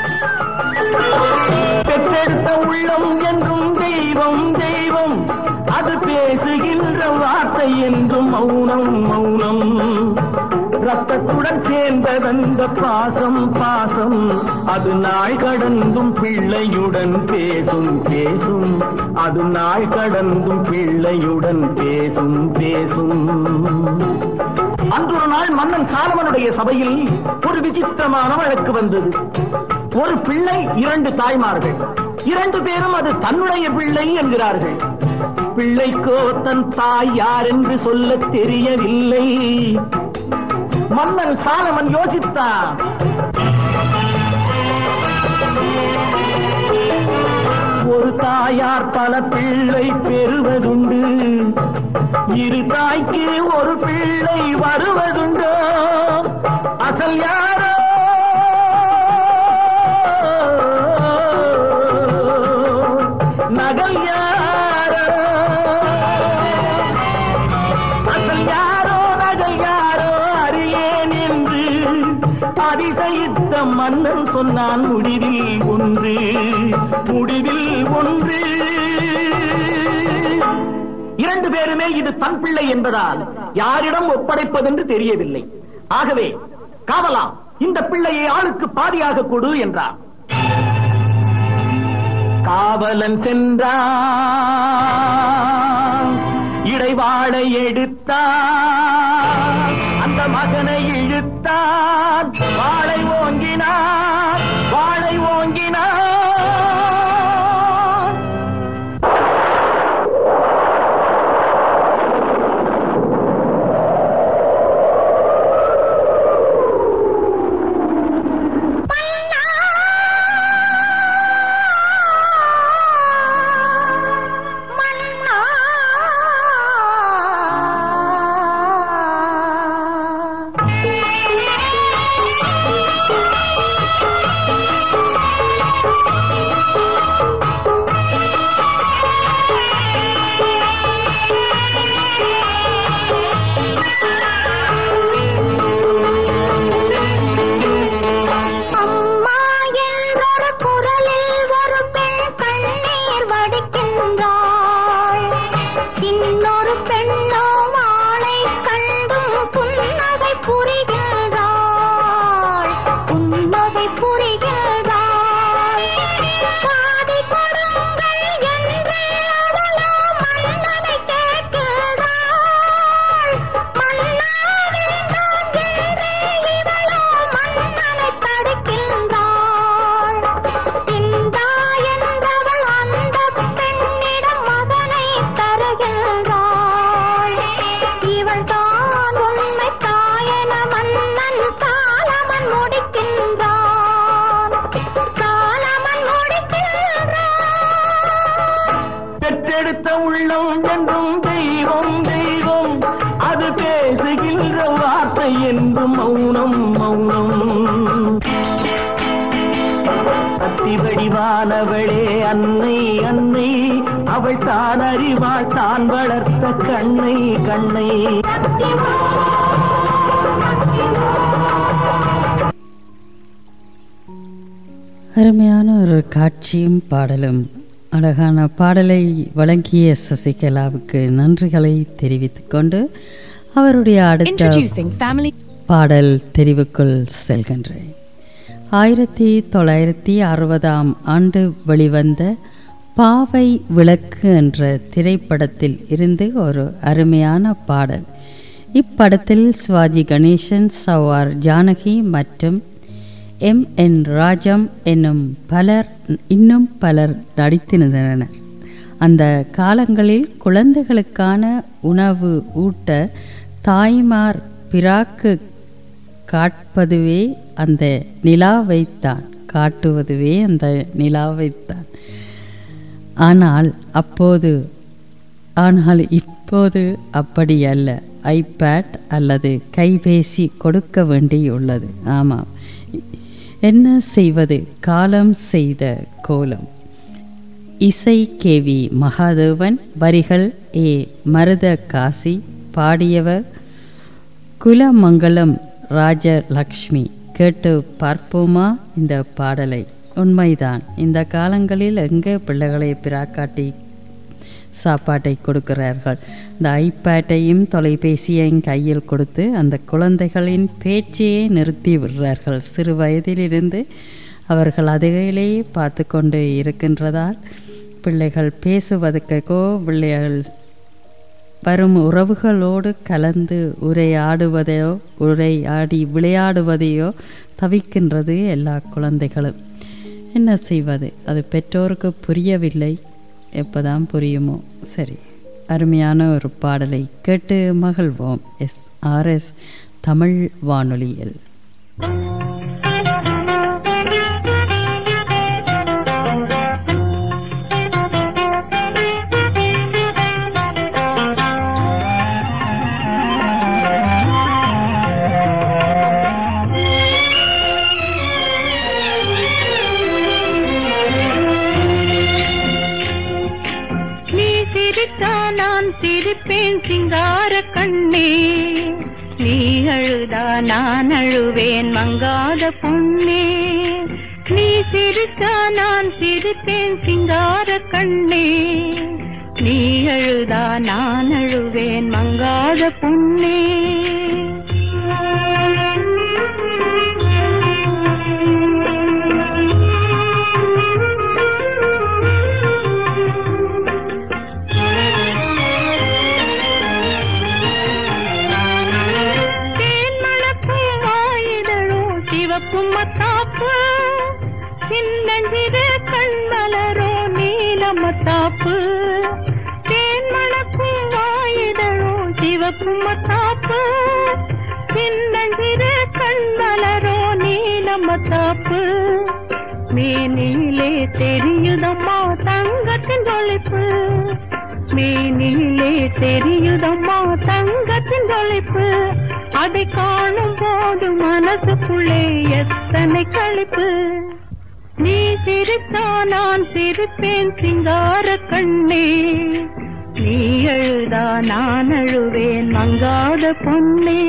பெற்றெடுத்த உள்ளம் என்றும் தெய்வம் தெய்வம் அது பேசுகின்ற வார்த்தை என்றும் மௌனம் மௌனம் ரத்தத்துடன் சேர்ந்ததந்த பாசம் பாசம் அது நாள் கடந்தும் பிள்ளையுடன் பேசும் பேசும் அது நாள் கடந்தும் பிள்ளையுடன் பேசும் பேசும் அன்றொரு நாள் மன்னன் சாலமனுடைய சபையில் ஒரு விசித்திரமான வழக்கு வந்தது ஒரு பிள்ளை இரண்டு தாய்மார்கள் இரண்டு பேரும் அது தன்னுடைய பிள்ளை என்கிறார்கள் பிள்ளைக்கோ தன் தாய் யார் என்று சொல்ல தெரியவில்லை மன்னன் சாலமன் யோசித்தான் ஒரு தாயார் பல பிள்ளை பெறுவதுண்டு இரு தாய்க்கு ஒரு பிள்ளை வருவதுண்டோ அசல் யாரோ நகல் யாரோ அசல் யாரோ நகல் யாரோ அறியேன் என்று அதிசயித்த மன்னன் சொன்னான் முடிவில் ஒன்று முடிவில் ஒன்று இரண்டு பேருமே இது தன் பிள்ளை என்பதால் யாரிடம் ஒப்படைப்பதென்று தெரியவில்லை ஆகவே காவலாம் இந்த பிள்ளையை ஆளுக்கு பாதியாக கொடு என்றார் காவலன் சென்றான் இடைவாளை எடுத்தான் அந்த மகனை இழுத்தான் வாளை ஓங்கினான் வாளை ஓங்கினான் அம்மா என்றொரு குரலில் ஒரு பெண் கண்ணீர் வடிக்கின்றாள் இன்னொரு பெண்ணோ வாளை கண்டும் புன்னகை புரிகின்றாள் புன்னகை புரிகின்றாள் பாதி கொடுங்கள் என்று அவளோ மன்னனை கேட்கிறாள் மன்னாவில்தான் என்று இவளோ மன்னனை தடுக்கின்றாள் இந்தா என்றவள் அந்த பெண்ணிடம் மகனை தருகின்றாள் இவள் தான் உண்மை தாயன மன்னன் சாலமன் முடிக்கின்றான் சாலமன் முடிக்கின்றான் பெற்றெடுத்த உள்ளம் என்றும் தெய்வம் தெய்வம் அது பேசுகின்ற வார்த்தை என்றும் மௌனம் மௌனம் கத்தி வடிவானவளே அன்னை அன்னை அவள் தான் அறிவாள் தான் வளர்த்த கண்ணை கண்ணை அருமையான ஒரு காட்சியும் பாடலும் அழகான பாடலை வழங்கிய சசிகலாவுக்கு நன்றிகளை தெரிவித்துக் கொண்டு அவருடைய அடுத்த Introducing family. பாடல் தெரிவுக்குள் செல்கின்றேன் ஆயிரத்தி தொள்ளாயிரத்தி அறுபதாம் ஆண்டு வெளிவந்த பாவை விளக்கு என்ற திரைப்படத்தில் இருந்து ஒரு அருமையான பாடல் இப்படத்தில் சிவாஜி கணேசன் சவார் ஜானகி மற்றும் எம் என் ராஜம் என்னும் பலர் இன்னும் பலர் நடித்திருந்தனர் அந்த காலங்களில் குழந்தைகளுக்கான உணவு ஊட்ட தாய்மார் பிராக்கு காட்பதுவே அந்த நிலாவைத்தான் காட்டுவதுவே அந்த நிலாவைத்தான் ஆனால் அப்போது ஆனால் இப்போது அப்படி அல்ல ஐபேட் அல்லது கைபேசி கொடுக்க வேண்டியுள்ளது ஆமாம் என்ன செய்வது காலம் செய்த கோலம் இசை கேவி மகாதேவன் வரிகள் ஏ மருத காசி பாடியவர் குலமங்கலம் ராஜலக்ஷ்மி கேட்டு பார்ப்போமா இந்த பாடலை உண்மைதான் இந்த காலங்களில் எங்கே பிள்ளைகளை பிராக்காட்டி சாப்பாட்டை கொடுக்கிறார்கள் இந்த ஐபேட்டையும் தொலைபேசியையும் கையில் கொடுத்து அந்த குழந்தைகளின் பேச்சையே நிறுத்தி விடுறார்கள் சிறு வயதிலிருந்து அவர்கள் அதையிலேயே பார்த்து கொண்டு இருக்கின்றதால் பிள்ளைகள் பேசுவதற்கோ பிள்ளைகள் வரும் உறவுகளோடு கலந்து உரையாடுவதையோ உரையாடி விளையாடுவதையோ தவிக்கின்றது எல்லா குழந்தைகளும் என்ன செய்வது அது பெற்றோருக்கு புரியவில்லை எப்போதான் புரியுமோ சரி அருமையான ஒரு பாடலை கேட்டு மகிழ்வோம் எஸ் ஆர்எஸ் தமிழ் வானொலியில் நீ சிரித்தா நான் சிரிப்பேன் சிங்கார கண்ணே நீ அழுதா நான் அழுவேன் மங்காத பொன்னே நீ சிரித்தா நான் சிரிப்பேன் சிங்கார கண்ணே நீ அழுதா நான் அழுவேன் மங்காத பொன்னே தேன்மணக்கும் வாயிதழோ சிவப்பும் மத்தாப்பு சின்னஞ்சிறு கண்மலரோ நீலமத்தாப்பு தேன்மணக்கும் வாயிதழோ சிவப்பும் மத்தாப்பு சின்னஞ்சிறு கண்மலரோ நீலமத்தாப்பு மேனிலே தெரியுதம்மா தங்கத்தின் ஜொலிப்பு மேனிலே தெரியுதம்மா தங்கத்தின் ஜொலிப்பு அதை காணும் போது மனசுக்குள்ளே எத்தனை களிப்பு நீ சிரித்தா நான் சிரிப்பேன் சிங்கார கண்ணே நீ அழுதா நான் அழுவேன் மங்காத பொன்னே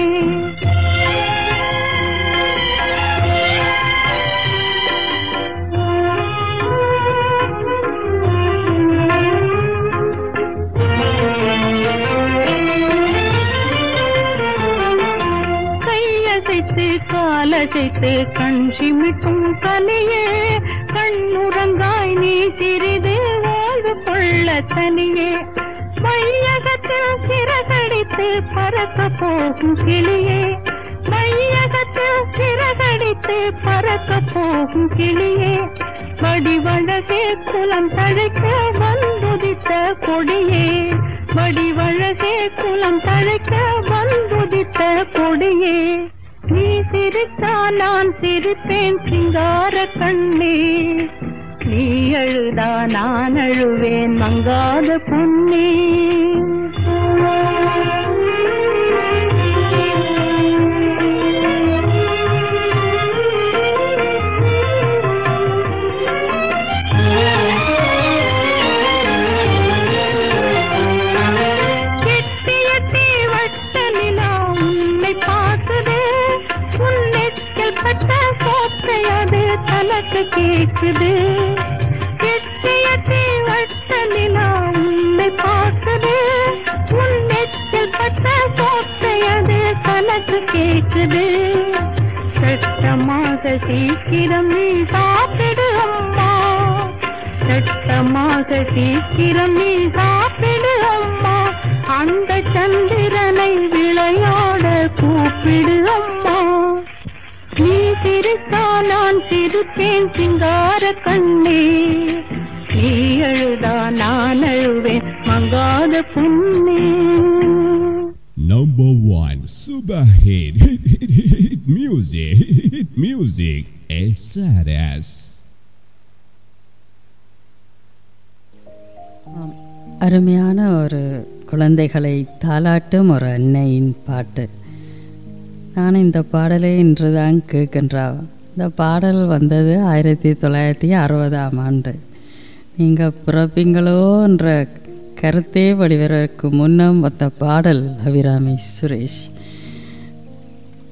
கையசைத்து காலசைத்து கண் சிமிட்டும் கனியே கண்ணுறங்காய் நீ சிறிது வாழ்வு கொள்ள தனியே மையகத்தில் சிறகடித்து பறக்க போகும் கிளியே மையகத்தில் சிறகடித்து பறக்க போகும் கிளியே வடிவழகே குலம் தழைக்க வந்துதித்த கொடியே வடிவழகே குலம் தழைக்க வந்துதித்த கொடியே நீ சிரித்தா நான் சிரிப்பேன் சிங்கார கண்ணே நீ அழுதா நான் அழுவேன் மங்காத பொன்னே கெட்டியத்தி வட்ட நிலா உன்னை பார்க்குது உன்னைத்தில் பட்ட சோத்தை அது தனக்கு கேக்குது கெட்டியத்தி வட்ட நிலா உன்னை பார்க்குது உன்னைத்தில் பட்ட சோத்தை அது தனக்கு கேக்குது சட்டமாக சீக்கிரம் நீ சாப்பிடு அம்மா சட்டமாக சீக்கிரம் நீ சாப்பிடு அம்மா அந்த சந்திரனை விளையாட கூப்பிடு அம்மா நீ சிரித்தா நான் சிரிப்பேன் சிங்கார கண்ணே நீ அழுதா நான் அழுவேன் மங்காத புண்ணே Number one super hit, hit, hit, hit, hit music, hit, hit music, SRS. ஆம். அருமையான ஒரு குழந்தைகளை தாலாட்டும் ஒரு அன்னையின் பாட்டு நான் இந்த பாடலை இன்று தான் கேட்கின்றா இந்த பாடல் வந்தது ஆயிரத்தி தொள்ளாயிரத்தி அறுபதாம் ஆண்டு நீங்கள் பிறப்பீங்களோ என்ற கருத்தே வடிவதற்கு முன்னம் வந்த பாடல் அபிராமி சுரேஷ்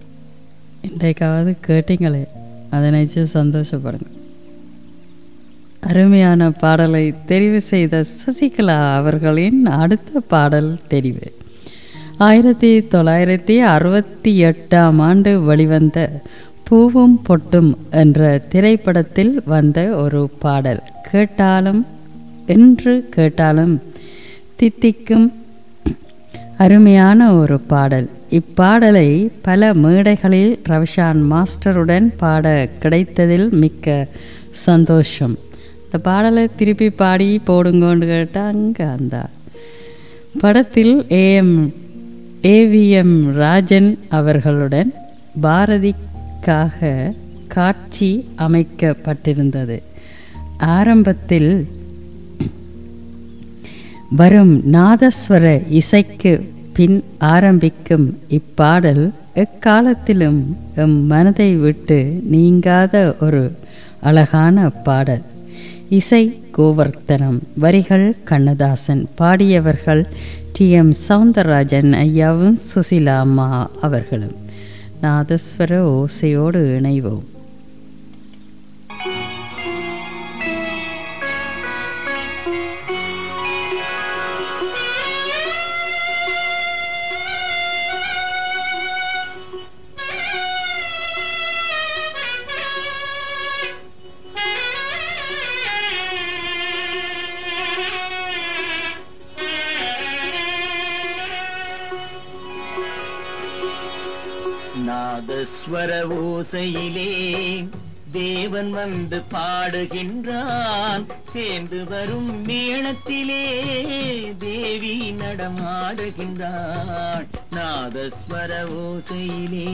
இன்றைக்காவது கேட்டீங்களே அதை நினச்சி சந்தோஷப்படுங்க அருமையான பாடலை தெரிவு செய்த சசிகலா அவர்களின் அடுத்த பாடல் தெரிவு ஆயிரத்தி தொள்ளாயிரத்தி அறுபத்தி எட்டாம் ஆண்டு வெளிவந்த பூவும் பொட்டும் என்ற திரைப்படத்தில் வந்த ஒரு பாடல் கேட்டாலும் என்று கேட்டாலும் தித்திக்கும் அருமையான ஒரு பாடல் இப்பாடலை பல மேடைகளில் ரவிஷான் மாஸ்டருடன் பாட கிடைத்ததில் மிக்க சந்தோஷம் இந்த பாடலை திருப்பி பாடி போடுங்கோன்னு கேட்டால் அங்கே அந்த படத்தில் ஏஎம் ஏவிஎம் ராஜன் அவர்களுடன் பாரதிக்காக காட்சி அமைக்கப்பட்டிருந்தது ஆரம்பத்தில் வரும் நாதஸ்வர இசைக்கு பின் ஆரம்பிக்கும் இப்பாடல் எக்காலத்திலும் எம் மனதை விட்டு நீங்காத ஒரு அழகான பாடல் இசை கோவர்த்தனம் வரிகள் கண்ணதாசன் பாடியவர்கள் டி எம் சவுந்தரராஜன் ஐயாவும் சுசிலா அம்மா அவர்களும் நாதஸ்வர ஓசையோடு இணைவோம் நாதஸ்வர ஓசையிலே தேவன் வந்து பாடுகின்றான் சேர்ந்து வரும் மேளத்திலே தேவி நடமாடுகின்றாள் நாதஸ்வர ஓசையிலே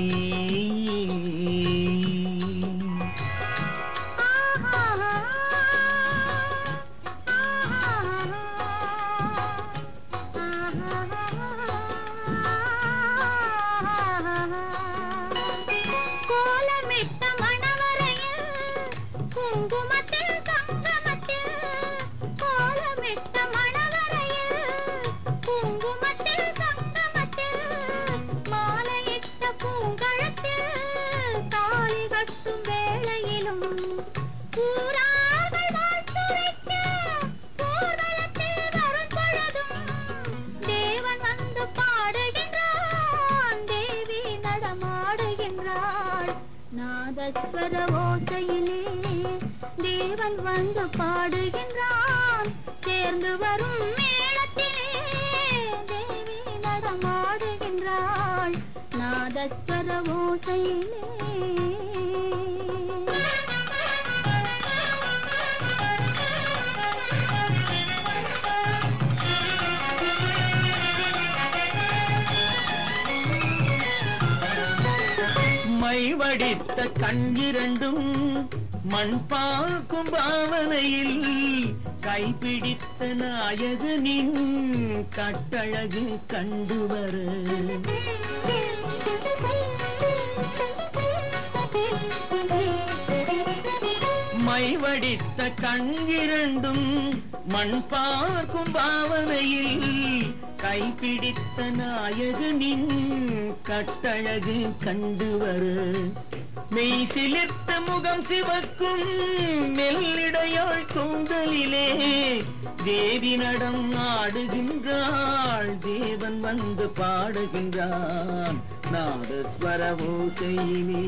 கோலமிட்ட மணவரையில் குங்குமத்தில் சங்கமத்தில் கோலமிட்ட மணவரையில் குங்குமத்தில் சங்கமத்தில் மாலையிட்ட பூங்கழத்தில் தாலி கட்டும் வேளையிலும் ஊரார்கள் வாழ்த்துரைக்க ஊர்வலத்தில் வரும் பொழுதும் தேவன் வந்து பாடுகின்றான் தேவி நடமாடுகின்றாள் நாதஸ்வர ஓசையிலே தேவன் வந்து பாடுகின்றான் சேர்ந்து வரும் மேளத்திலே தேவி நடமாடுகின்றாள் நாதஸ்வர ஓசையிலே மை வடித்த கண்ணிரண்டும் மண் பார்க்கும் பாவனையில் கைப்பிடித்த நாயகனின் கட்டழகு கண்டு வர மை வடித்த கண்ணிரண்டும் மண் பார்க்கும் பாவனையில் கைப்பிடித்த நாயகனின் கட்டழகு கண்டு வர மெய் சிலிர்த்த முகம் சிவக்கும் மெல்லிடையாள் கூந்தலிலே தேவி நடம் ஆடுகின்றாள் தேவன் வந்து பாடுகின்றான் நாதஸ்வர ஓசையிலே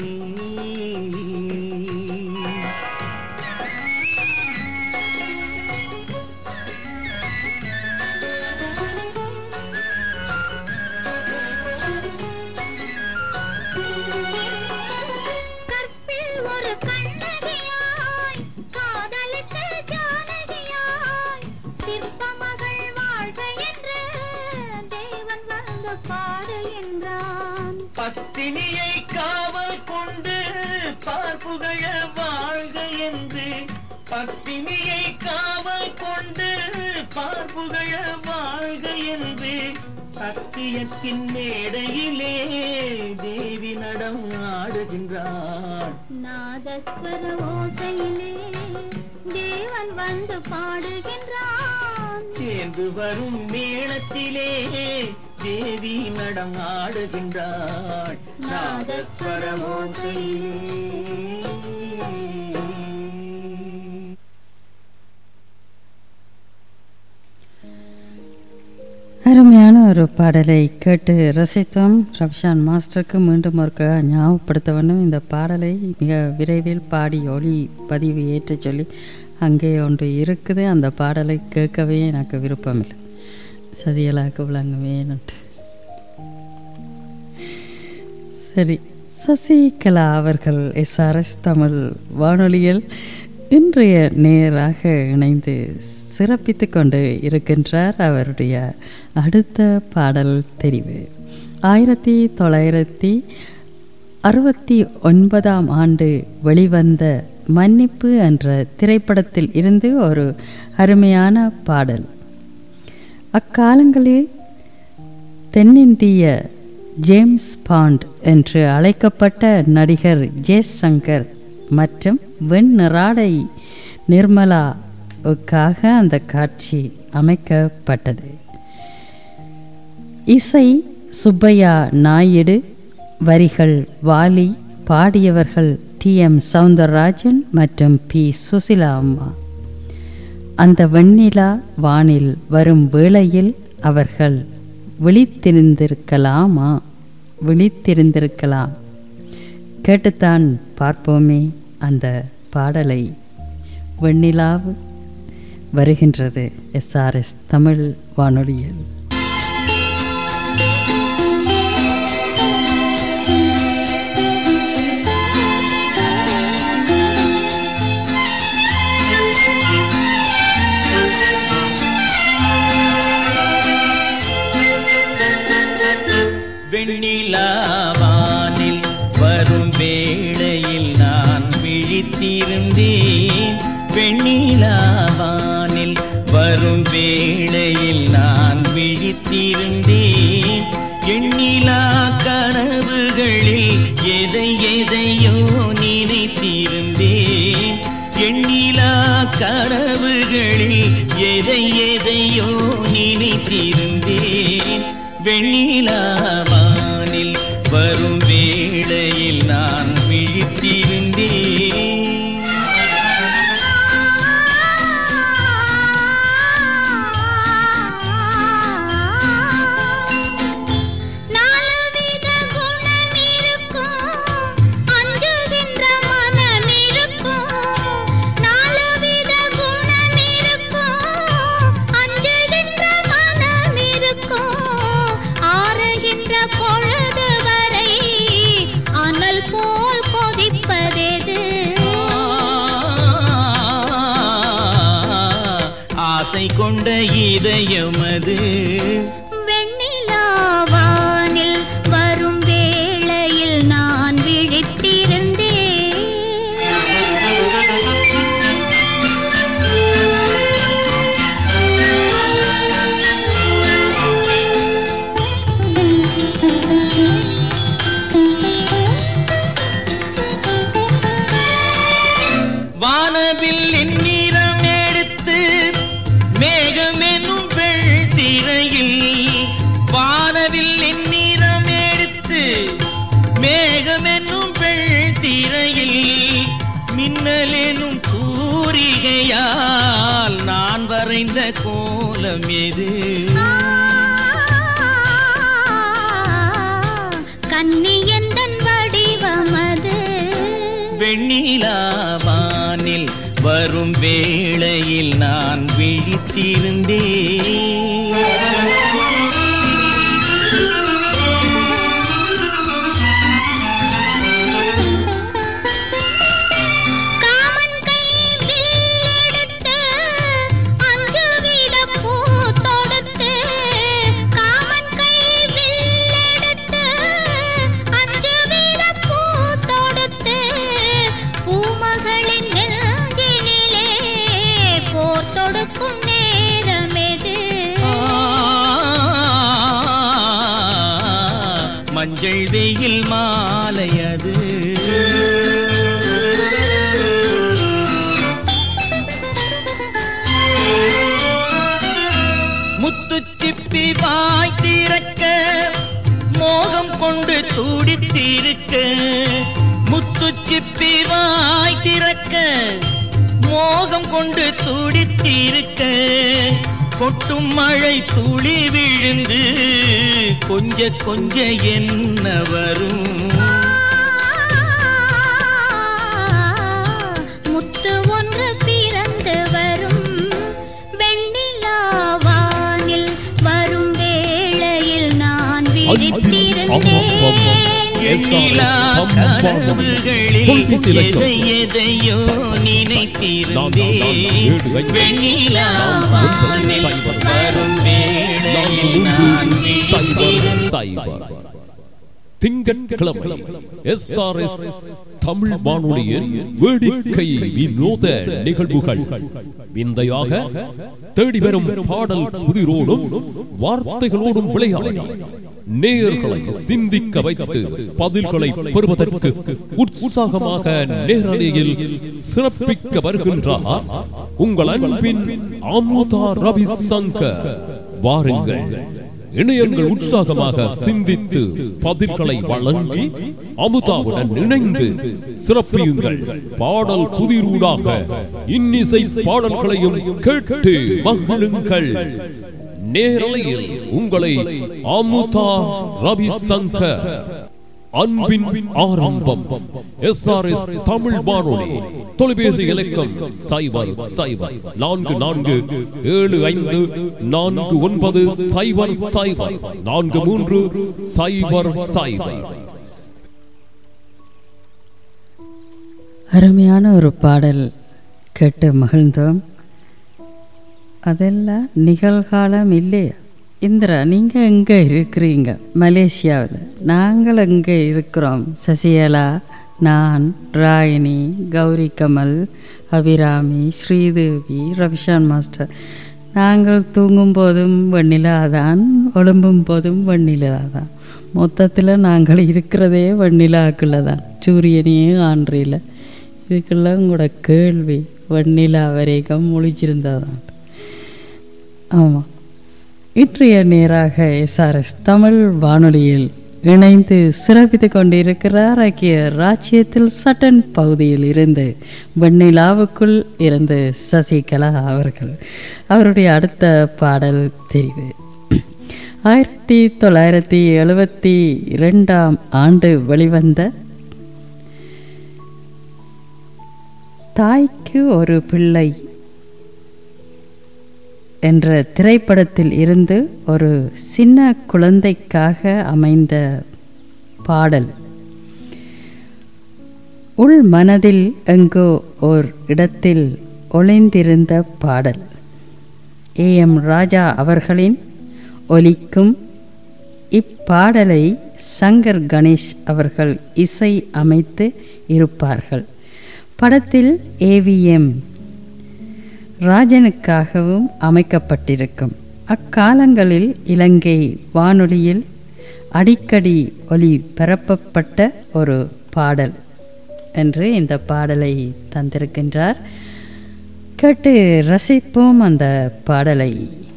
கற்பில் ஒரு கண்ணகியாய் காதலித்த ஜானகியாய் சிற்ப மகள் வாழ்க என்று தேவன் வந்து பாடுகின்றான் பத்தினியை காவல் கொண்டு பார்ப்புகழ வாழ்க என்று பத்தினியை காவல் கொண்டு பார்ப்புகழ வாழ்க என்று சத்தியத்தின் மேடையிலே தேவி நடம் ஆடுகின்றாள் நாதஸ்வர ஓசையிலே தேவன் வந்து பாடுகின்றான் சேர்ந்து வரும் மேளத்திலே தேவி நடம் ஆடுகின்றாள் நாதஸ்வர ஓசையிலே அருமையான ஒரு பாடலை கேட்டு ரசித்தோம் ரவிஷான் மாஸ்டருக்கு மீண்டும் ஒருக்க ஞாபகப்படுத்த வேண்டும் இந்த பாடலை மிக விரைவில் பாடி ஒளி பதிவு ஏற்றச் சொல்லி அங்கே ஒன்று இருக்குது அந்த பாடலை கேட்கவே எனக்கு விருப்பமில்லை சசிகலாவுக்கு விளங்குவேன்ட்டு சரி சசிகலா அவர்கள் எஸ்ஆர்எஸ் தமிழ் வானொலியில் இன்றைய நேராக இணைந்து சிறப்பித்து கொண்டு இருக்கின்றார் அவருடைய அடுத்த பாடல் தெரிவு ஆயிரத்தி தொள்ளாயிரத்தி அறுபத்தி ஒன்பதாம் ஆண்டு வெளிவந்த மன்னிப்பு என்ற திரைப்படத்தில் இருந்து ஒரு அருமையான பாடல் அக்காலங்களில் தென்னிந்திய ஜேம்ஸ் பாண்ட் என்று அழைக்கப்பட்ட நடிகர் ஜெஸ் சங்கர் மற்றும் வெண்ணிறாடை நிர்மலாவுக்காக அந்த காட்சி அமைக்கப்பட்டது இசை சுப்பையா நாயுடு வரிகள் வாலி பாடியவர்கள் டி எம் சவுந்தரராஜன் மற்றும் பி சுசிலா அம்மா அந்த வெண்ணிலா வானில் வரும் வேளையில் அவர்கள் விழித்திருந்திருக்கலாமா விழித்திருந்திருக்கலாம் கேட்டுத்தான் பார்ப்போமே அந்த பாடலை வெண்ணிலாவு வருகின்றது எஸ்ஆர்எஸ் தமிழ் வானொலியில் வெண்ணிலாவானில் வரும் வேளையில் நான் விழித்திருந்தேன் வெண்ணிலாவானில் வரும் வேளையில் நான் விழித்திருந்தேன் எண்ணிலா கனவுகளில் எதை எதையோ நினைத்திருந்தேன் எண்ணிலா கனவுகளில் எதை எதையோ நினைத்திருந்தேன் வெண்ணிலாவானில் வரும் வேளையில் நான் விழித்திருந்தேன் நாலுவித குணம் இருக்கும் அஞ்சுகின்ற மனம் இருக்கும் நாலுவித குணம் இருக்கும் அஞ்சுகின்ற மனம் இருக்கும் ஆறுகின்ற பொழுது வரை அனல் போல் கொதிப்பதெது ஆசை கொண்ட இதயமது வெண்ணிலாவானில் வரும் வேளையில் நான் வானவில் நிறம் எடுத்து மேகம் என்னும் பெண் திரையில் வானவில் நிறம் எடுத்து மேகம் என்னும் பெண் திரையில் மின்னல் எனும் கூறிகையால் நான் வரைந்த கோலம் எது கன்னியந்தன் வடிவமது வெண்ணிலாவானில் வரும் வேளையில் நான் விழித்தீர்ந்தேன் காமன் கை வில்லெடுத்து அஞ்சு வித பூ தொடுத்து காமன் கை வில்லெடுத்து அஞ்சு வித பூ தொடுத்து பூமகளின் நெஞ்சினிலே போர் தொடுக்கும் நேரமெது மஞ்சள் வெயில் மாலையது முத்துச்சிப்பி வாய் திறக்க மோகம் கொண்டு துடித்திருக்க முத்துச்சிப்பி வாய் திறக்க மோகம் கொண்டு துடித்திருக்க கொட்டும் மழை துளி விழுந்து கொஞ்ச கொஞ்ச என்ன வரும் முத்து ஒன்று பிறந்து வரும் வெண்ணிலாவானில் வரும் வேளையில் நான் விழித்திருந்தேன் எண்ணிலா கனவுகளில் எதை எதையோ நினைத்திருந்தேன் வெண்ணிலா வானில் வரும் வேளையில் நான் விழித்திருந்தேன் திங்கட்கிழமை எஸ்ஆர்எஸ் தமிழ் வானொலியின் வேடிக்கை வினோத நிகழ்வுகள் விந்தையாக தேடி வரும் பாடல் புதிரோடும் வார்த்தைகளோடும் விளையாடி நேயர்களை சிந்திக்க வைத்து பதில்களை பெறுவதற்கு உற்சாகமாக நேரலையில் சிறப்பிக்க வருகின்றார் உங்கள் அன்பின் அமுதா ரவிசங்கர் வாருங்கள் இணையங்கள் உற்சாகமாக சிந்தித்து பதில்களை வழங்கி அமுதாவுடன் இணைந்து சிறப்பியுங்கள் பாடல் புதிரூடாக இன்னிசை பாடல்களையும் கேட்டு மகிழுங்கள் நேரலையில் உங்களை அமுதா ரவிசங்கர் அன்பின் ஆரம்பம் எஸ் ஆர் எஸ் தமிழ் வானொலி தொலைபேசி இலக்கம் சைபர் சைபர் நான்கு நான்கு ஏழு ஐந்து நான்கு ஒன்பது சைபர் சைபர் நான்கு மூன்று சைபர் சைபர் அருமையான ஒரு பாடல் கேட்டு மகிழ்ந்தோம் அதெல்லாம் நிகழ்காலம் இல்லையா இந்திரா நீங்கள் எங்கே இருக்கிறீங்க மலேசியாவில் நாங்கள் எங்கே இருக்கிறோம் சசிகலா நான் ராயினி கௌரி கமல் அபிராமி ஸ்ரீதேவி ரவிஷான் மாஸ்டர் நாங்கள் தூங்கும் போதும் வெண்ணிலா தான் ஒழும்பும் போதும் வெண்ணிலா தான் மொத்தத்தில் நாங்கள் இருக்கிறதே வெண்ணிலாக்குள்ள தான் சூரியனையே ஆன்றியில் இதுக்கெல்லாம் உங்களோட கேள்வி வெண்ணிலா வரைக்கும் முழிச்சிருந்ததான் ஆமாம் இன்றைய நேராக எஸ்ஆர்எஸ் தமிழ் வானொலியில் இணைந்து சிறப்பித்து கொண்டிருக்கிறார் ஐக்கிய ராஜ்யத்தில் சட்டன் பகுதியில் இருந்து வெண்ணிலாவுக்குள் இருந்து சசிகலா அவர்கள் அவருடைய அடுத்த பாடல் தெரிவு ஆயிரத்தி தொள்ளாயிரத்தி எழுபத்தி இரண்டாம் ஆண்டு வெளிவந்த தாய்க்கு ஒரு பிள்ளை என்ற திரைப்படத்தில் இருந்து ஒரு சின்ன குழந்தைக்காக அமைந்த பாடல் உள் மனதில் எங்கோ ஓர் இடத்தில் ஒளிந்திருந்த பாடல் ஏ எம் ராஜா அவர்களின் ஒலிக்கும் இப்பாடலை சங்கர் கணேஷ் அவர்கள் இசை அமைத்து இருப்பார்கள் படத்தில் ஏவிஎம் ராஜனுக்காகவும் அமைக்கப்பட்டிருக்கும் அக்காலங்களில் இலங்கை வானொலியில் அடிக்கடி ஒளி பரப்பப்பட்ட ஒரு பாடல் என்று இந்த பாடலை தந்திருக்கின்றார் கேட்டு ரசிப்போம் அந்த பாடலை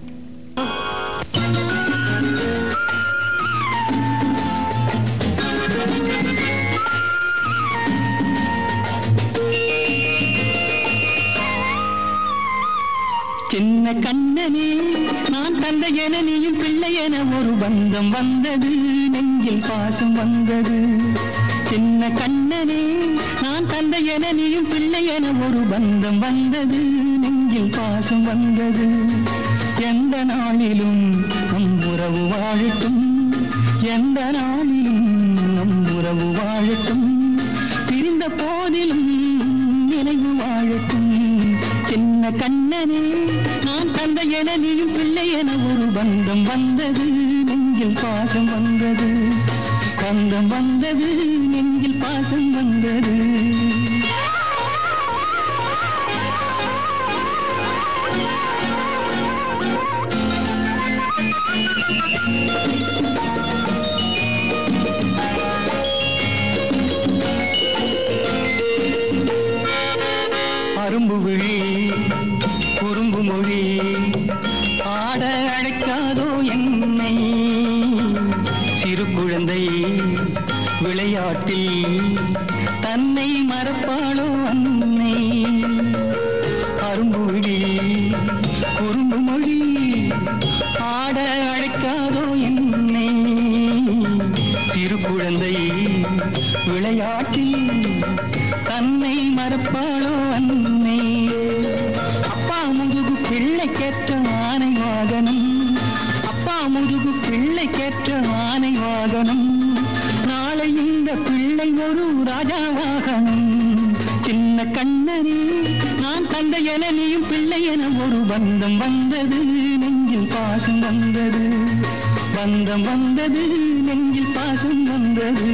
சின்ன கண்ணனே நான் தந்தை என நீயும் பிள்ளை என ஒரு பந்தம் வந்தது நெஞ்சில் பாசம் வந்தது சின்ன கண்ணனே நான் தந்தை என நீயும் பிள்ளை என ஒரு பந்தம் வந்தது நெஞ்சில் பாசம் வந்தது எந்த நாளிலும் நம் உறவு வாழட்டும் எந்த நாளிலும் நம் உறவு வாழட்டும் பிரிந்த போதிலும் நினைவு வாழட்டும் சின்ன கண்ணனே நான் தந்தை என நீயும் பிள்ளை என ஒரு பந்தம் வந்தது நெஞ்சில் பாசம் வந்தது பந்தம் வந்தது நெஞ்சில் பாசம் வந்தது அரும்பு விழி குறும்பு மொழி ஆட அழைக்காதோ என்னை சிறு குழந்தை விளையாட்டில் தன்னை மறப்பாளோ அன்னை அரும்பு விழி குறும்பு மொழி விளையாட்டில் தன்னை மறப்பாளோ அன்னை அப்பா முதுகு பிள்ளைக்கேற்ற ஆனை வாகனம் அப்பா முதுகு பிள்ளைக்கேற்ற ஆனை வாகனம் நாளை இந்த பிள்ளை ஒரு ராஜா வாகனம் சின்ன கண்ணனே நான் தந்தை என நீயும் பிள்ளை என ஒரு பந்தம் வந்தது நெஞ்சில் பாசம் வந்தது பந்தம் வந்தது நெஞ்சில் பாசம் வந்தது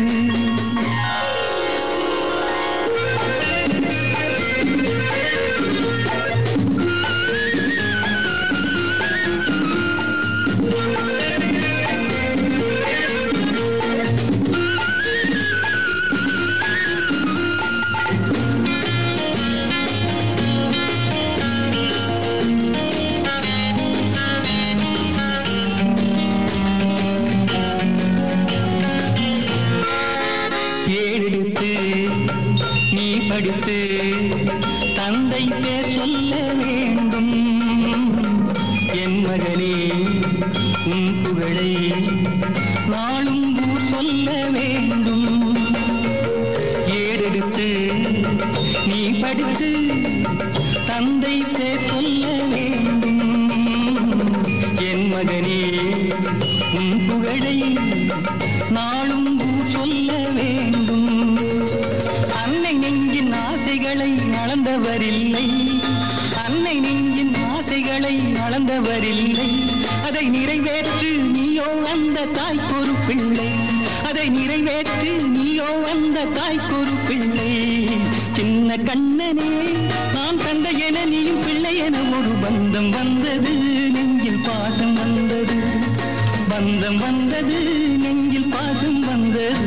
ஏழெடுத்து நீ படித்து தந்தை பேர் சொல்ல வேண்டும் என் மகனே உன் புகழை நாளும் ஊர் சொல்ல வேண்டும் ஏறெடுத்து நீ படித்து தந்தை பேர் சொல்ல வேண்டும் என் மகனே உன் புகழை நாளும் ஊர் சொல்ல வேண்டும் அன்னை நெஞ்சின் ஆசைகளை அளந்தவரில்லை அன்னை நெஞ்சின் ஆசைகளை அளந்தவரில்லை அதை நிறைவேற்று நீயோ அந்த தாய்க்கொரு பிள்ளை அதை நிறைவேற்று நீயோ அந்த தாய்க்கொரு பிள்ளை சின்ன கண்ணனே நான் தந்தை என நீயும் பிள்ளை என ஒரு பந்தம் வந்தது நெஞ்சில் பாசம் வந்தது பந்தம் வந்தது நெஞ்சில் பாசம் வந்தது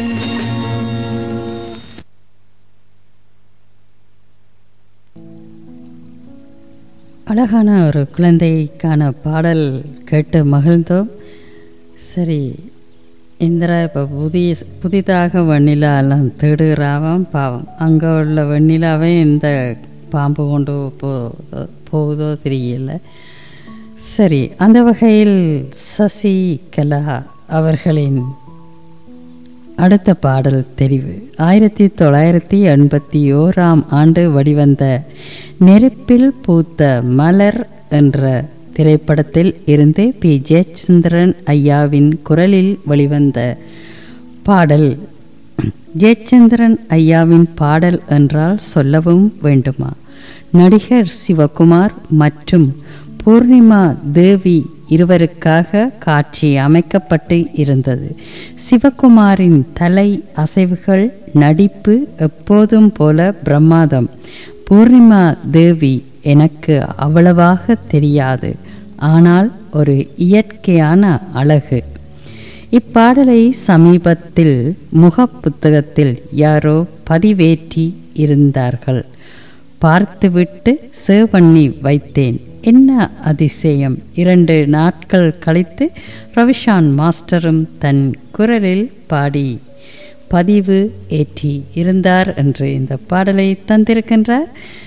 அழகான ஒரு குழந்தைக்கான பாடல் கேட்டு மகிழ்ந்தோம் சரி இந்திரா இப்போ புதிய புதிதாக வெண்ணிலா எல்லாம் தேடுகிறாவாம் பாவம் அங்கே உள்ள வெண்ணிலாவை இந்த பாம்பு கொண்டு போ போகுதோ தெரியல சரி அந்த வகையில் சசிகலா அவர்களின் அடுத்த பாடல் தெரிவு ஆயிரத்தி தொள்ளாயிரத்தி எண்பத்தி ஓராம் ஆண்டு வெளிவந்த நெருப்பில் பூத்த மலர் என்ற திரைப்படத்தில் இருந்து பி ஜெயச்சந்திரன் ஐயாவின் குரலில் வெளிவந்த பாடல் ஜெயச்சந்திரன் ஐயாவின் பாடல் என்றால் சொல்லவும் வேண்டுமா நடிகர் சிவகுமார் மற்றும் பூர்ணிமா தேவி இருவருக்காக காட்சி அமைக்கப்பட்டு இருந்தது சிவகுமாரின் தலை அசைவுகள் நடிப்பு எப்போதும் போல பிரமாதம் பூர்ணிமா தேவி எனக்கு அவ்வளவாக தெரியாது ஆனால் ஒரு இயற்கையான அழகு இப்பாடலை சமீபத்தில் முகப்புத்தகத்தில் யாரோ பதிவேற்றி இருந்தார்கள் பார்த்துவிட்டு சேவ் பண்ணி வைத்தேன் என்ன அதிசயம் இரண்டு நாட்கள் கழித்து ரவிஷான் மாஸ்டரும் தன் குரலில் பாடி பதிவு ஏற்றி இருந்தார் என்று இந்த பாடலை தந்திருக்கின்றார்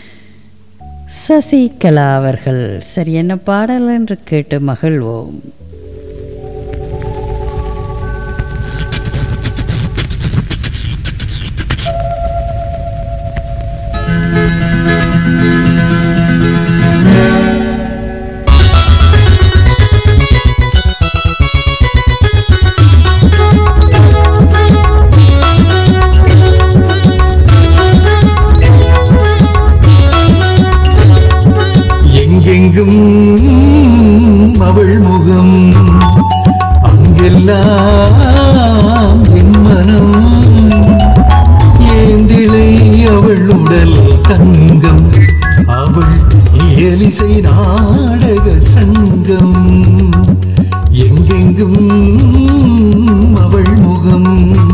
சசிகலா அவர்கள் சரி என்ன பாடல் என்று கேட்டு மகிழ்வோம் எங்கெங்கும் அவள் முகம் அங்கெல்லாம் என் மனம் ஏந்திழை அவள் உடல் தங்கம் அவள் இயலிசை நாடக சங்கம் எங்கெங்கும் அவள் முகம்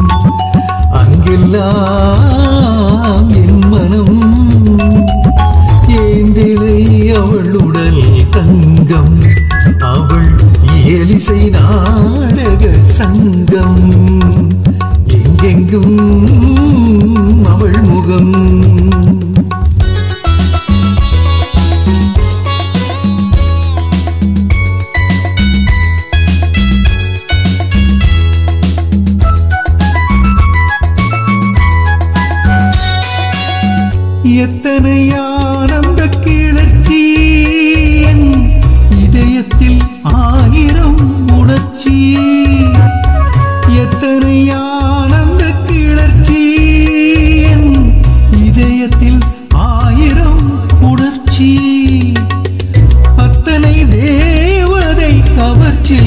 அங்கெல்லாம் என் மனம் ஏந்திழை அவள் உடல் தங்கம் அவள் இயலிசை நாடக சங்கம் எங்கெங்கும் அவள் முகம் எத்தனை ஆனந்த கிளர்ச்சி என் இதயத்தில் ஆயிரம் உணர்ச்சி எத்தனை ஆனந்த கிளர்ச்சி என் இதயத்தில் ஆயிரம் உணர்ச்சி அத்தனை தேவதை கவர்ச்சி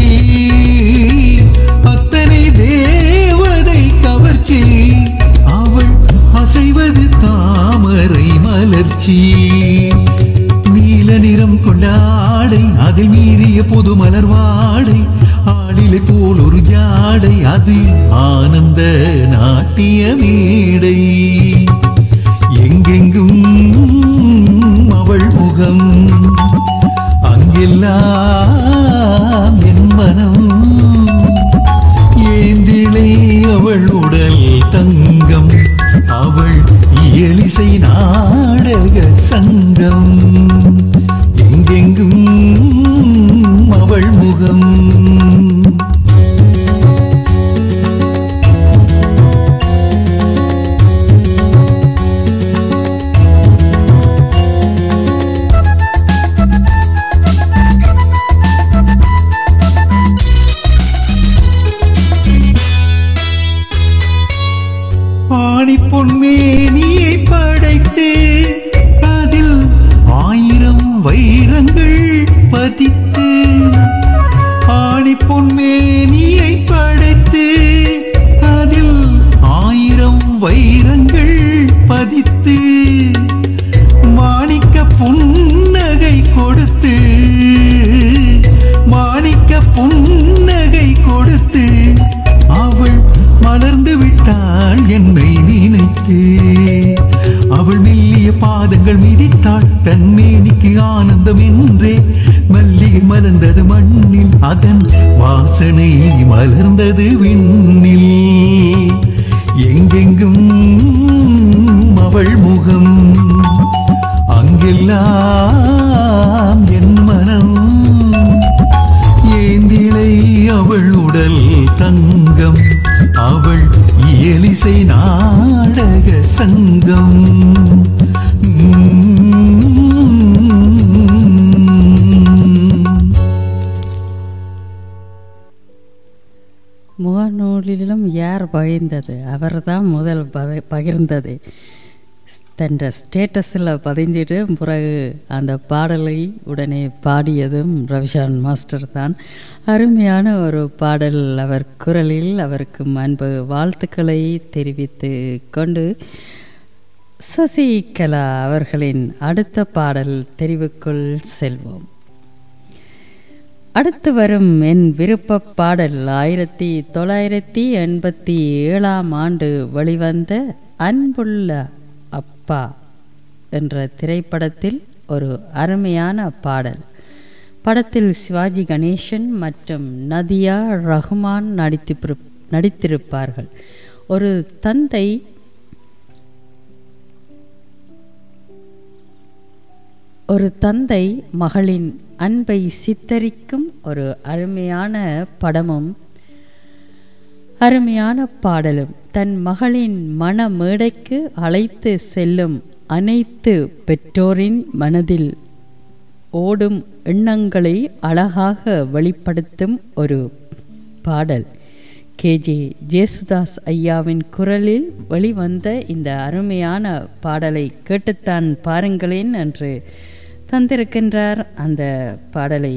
அத்தனை தேவதை கவர்ச்சி அவள் அசைவது தாமரை மலர்ச்சி நீல நிறம் கொண்ட ஆடை அதில் மீறிய புது மலர் வாடை ஆளிலை போல் ஒரு ஜாடை அது ஆனந்த நாட்டிய மேடை எங்கெங்கும் அவள் முகம் அங்கெல்லாம் என் மனம் ஏந்திழை அவள் உடல் தங்கம் அவள் இயலிசை நாடக சங்கம் எங்கெங்கும் அவள் முகம் ஆணி பொன்மேனியை படைத்து அதில் ஆயிரம் வைரங்கள் பதித்து ஆணி பொன்மேனியை படைத்து அதில் ஆயிரம் வைரங்கள் பதித்து மாணிக்க புன்னகை கொடுத்து மாணிக்க புன்னகை கொடுத்து அவள் மலர்ந்து விட்டாள் என்னை நினைத்து அவள் மெல்லிய பாதங்கள் மிதித்தாள் தன் மேனிக்கு ஆனந்தம் என்றே மல்லிகை மலர்ந்தது மண்ணில் அதன் வாசனை மலர்ந்தது விண்ணில் எங்கெங்கும் அவள் முகம் அங்கெல்லாம் என் மனம் ஏந்திழை அவள் உடல் தங்கம் அவள் இயலிசை நாடக சங்கம் முகநூலிலும் யார் பகிர்ந்தது அவர்தான் முதல் பத பகிர்ந்தது தன்ற ஸ்டேட்டஸில் பதிஞ்சிட்டு பிறகு அந்த பாடலை உடனே பாடியதும் ரவிஷான் மாஸ்டர் தான் அருமையான ஒரு பாடல் அவர் குரலில் அவருக்கு அன்பு வாழ்த்துக்களை தெரிவித்து கொண்டு சசிகலா அவர்களின் அடுத்த பாடல் தெரிவுக்குள் செல்வோம் அடுத்து வரும் என் விருப்ப பாடல் ஆயிரத்தி தொள்ளாயிரத்தி எண்பத்தி ஏழாம் ஆண்டு வெளிவந்த அன்புள்ள அப்பா என்ற திரைப்படத்தில் ஒரு அருமையான பாடல் படத்தில் சிவாஜி கணேசன் மற்றும் நதியா ரஹ்மான் நடித்து நடித்திருப்பார்கள் ஒரு தந்தை ஒரு தந்தை மகளின் அன்பை சித்தரிக்கும் ஒரு அருமையான படமும் அருமையான பாடலும் தன் மகளின் மன மேடைக்கு அழைத்து செல்லும் அனைத்து பெற்றோரின் மனதில் ஓடும் எண்ணங்களை அழகாக வெளிப்படுத்தும் ஒரு பாடல் கேஜே ஜேசுதாஸ் ஐயாவின் குரலில் வெளிவந்த இந்த அருமையான பாடலை கேட்டுத்தான் பாருங்களேன் என்று தந்திருக்கின்றார் அந்த பாடலை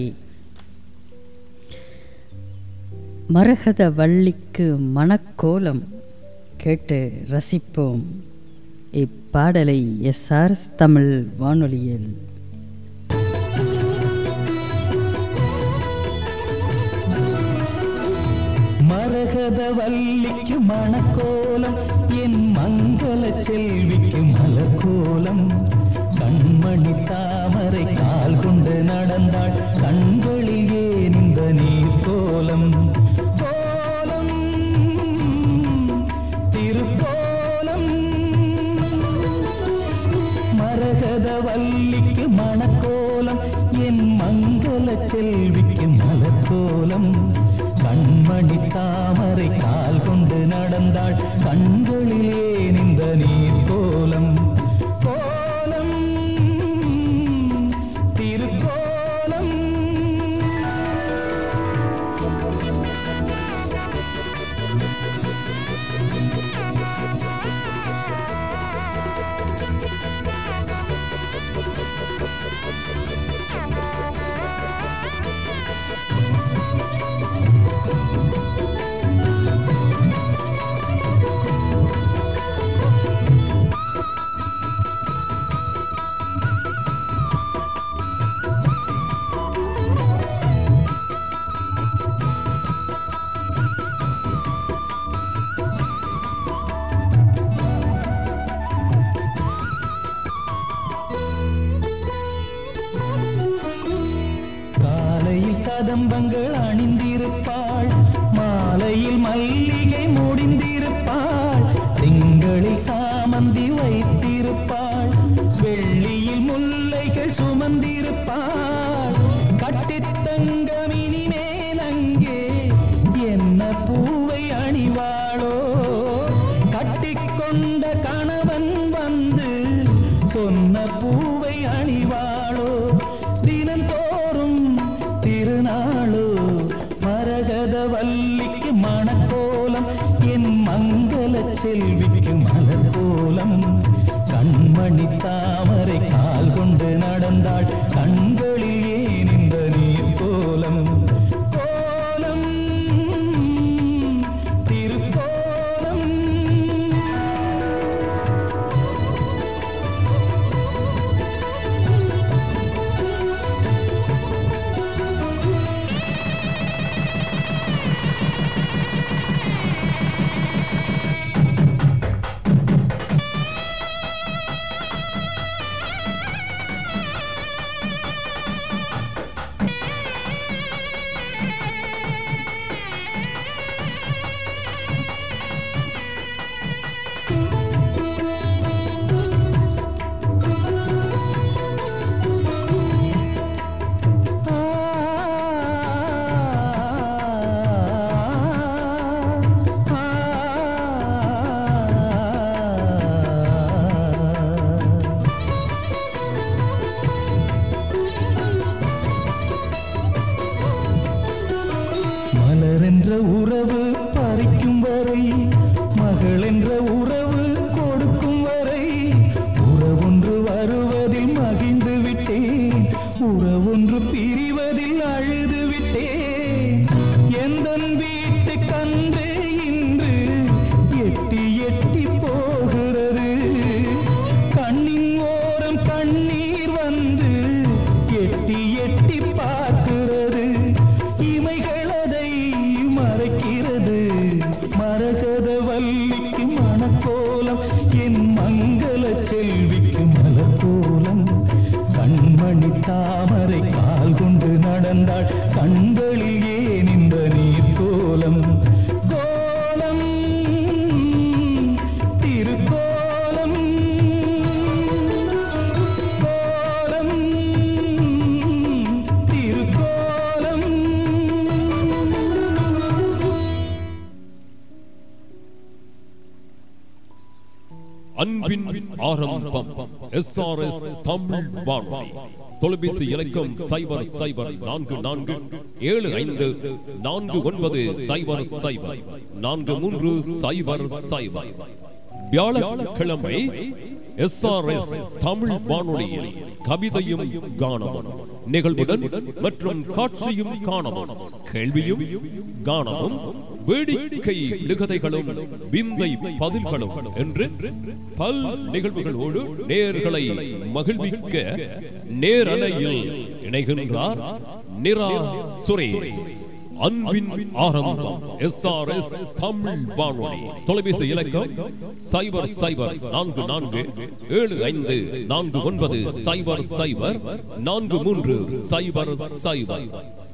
மரகத வள்ளிக்கு மணக்கோலம் கேட்டு ரசிப்போம் இப்பாடலை எஸ்ஆர்எஸ் தமிழ் வானொலியில் மரகத வல்லிக்கு மணக்கோலம் என் மங்கள செல்விக்கு மலர்கோலம் கண்மணி தாமரை கால் கொண்டு நடந்தாள் கண்களில் ஏன் இந்த நீர் கோலம் கோலம் திருக்கோலம் மரகத வல்லிக்கு மணக்கோலம் என் மங்கள செல்விக்கு மலர்கோலம் கண்மணி தாமரை கால் கொண்டு நடந்தாள் கண்களிலே நின்ற நீர் கோலம் கோலம் கதம்பங்கள் அணிந்திருப்பாள் மாலையில் மல்லிகை முடிந்திருப்பாள் திங்களில் சாமந்தி வைத்திருப்பாள் வெள்ளியில் முல்லைகள் சுமந்திருப்பாள் கட்டித் தங்கமினி மேலங்கே என்ன பூவை அணிவாளோ கட்டிக்கொண்ட கணவன் வந்து சொன்ன பூவை அணிவாளோ தினந்தோறும் திருநாளோ மரகத வல்லிக்கு மணக்கோலம் என் மங்கள செல்விக்கு மலர் கோலம் கண்மணி தாமரை கால் கொண்டு நடந்தாள் கண்களில் ஏன் இந்த நீர் கோலம் கோலம் திருக்கோலம் மலர் என்ற உறவு பறிக்கும் வரை மகள் என்ற உறவு கொடுக்கும் வரை உறவொன்று வருவதில் மகிழ்ந்து விட்டேன் உறவொன்று பிரிவதில் அழுது விட்டேன் எந்த வீட்டு கன்று இன்று எட்டி எட்டி போகிறது கண்ணின் ஓரம் கண்ணீர் வந்து எட்டி எட்டி பார்க்கிறது இமைகள் அதை மறைக்கிறது மரகத வல்லிக்கு மணக்கோலம் என் மங்கள செல்விக்கு மலர்கோலம் கண்மணி தாமரை கால் கொண்டு நடந்தாள் கண்களில் ஏன் இந்த நீர் கோலம் கோலம் திருக்கோலம் கோலம் திருக்கோலம் அன்பின் ஆரம்பம் எஸ்ஆர்எஸ் தமிழ் வானொலி தொலைபேசி இலக்கம் சைபர் சைபர் நான்கு நான்கு ஏழு ஐந்து நான்கு ஒன்பது சைபர் சைபர் நான்கு மூன்று சைபர் சைபர் வியாழக்கிழமை எஸ்ஆர்எஸ் தமிழ் வானொலியில் கவிதையும் காணவும் நிகழ்வுடன் மற்றும் காட்சியும் காணவும் கேள்வியும் காணவும் வேடிக்கை நிகதைகளும் விந்தை பதில்களும் என்று பல் நிகழ்வுகளோடு நேர்களை மகிழ்விக்க நேரலையில் இணைகின்றார் நிரா சுரேஷ் அன்பின் ஆரம்பம் எஸ் ஆர் எஸ் தமிழ் வானொலி தொலைபேசி இலக்கம் சைபர் சைபர் நான்கு நான்கு ஏழு ஐந்து நான்கு ஒன்பது சைபர் சைபர் நான்கு மூன்று சைபர் சைபர்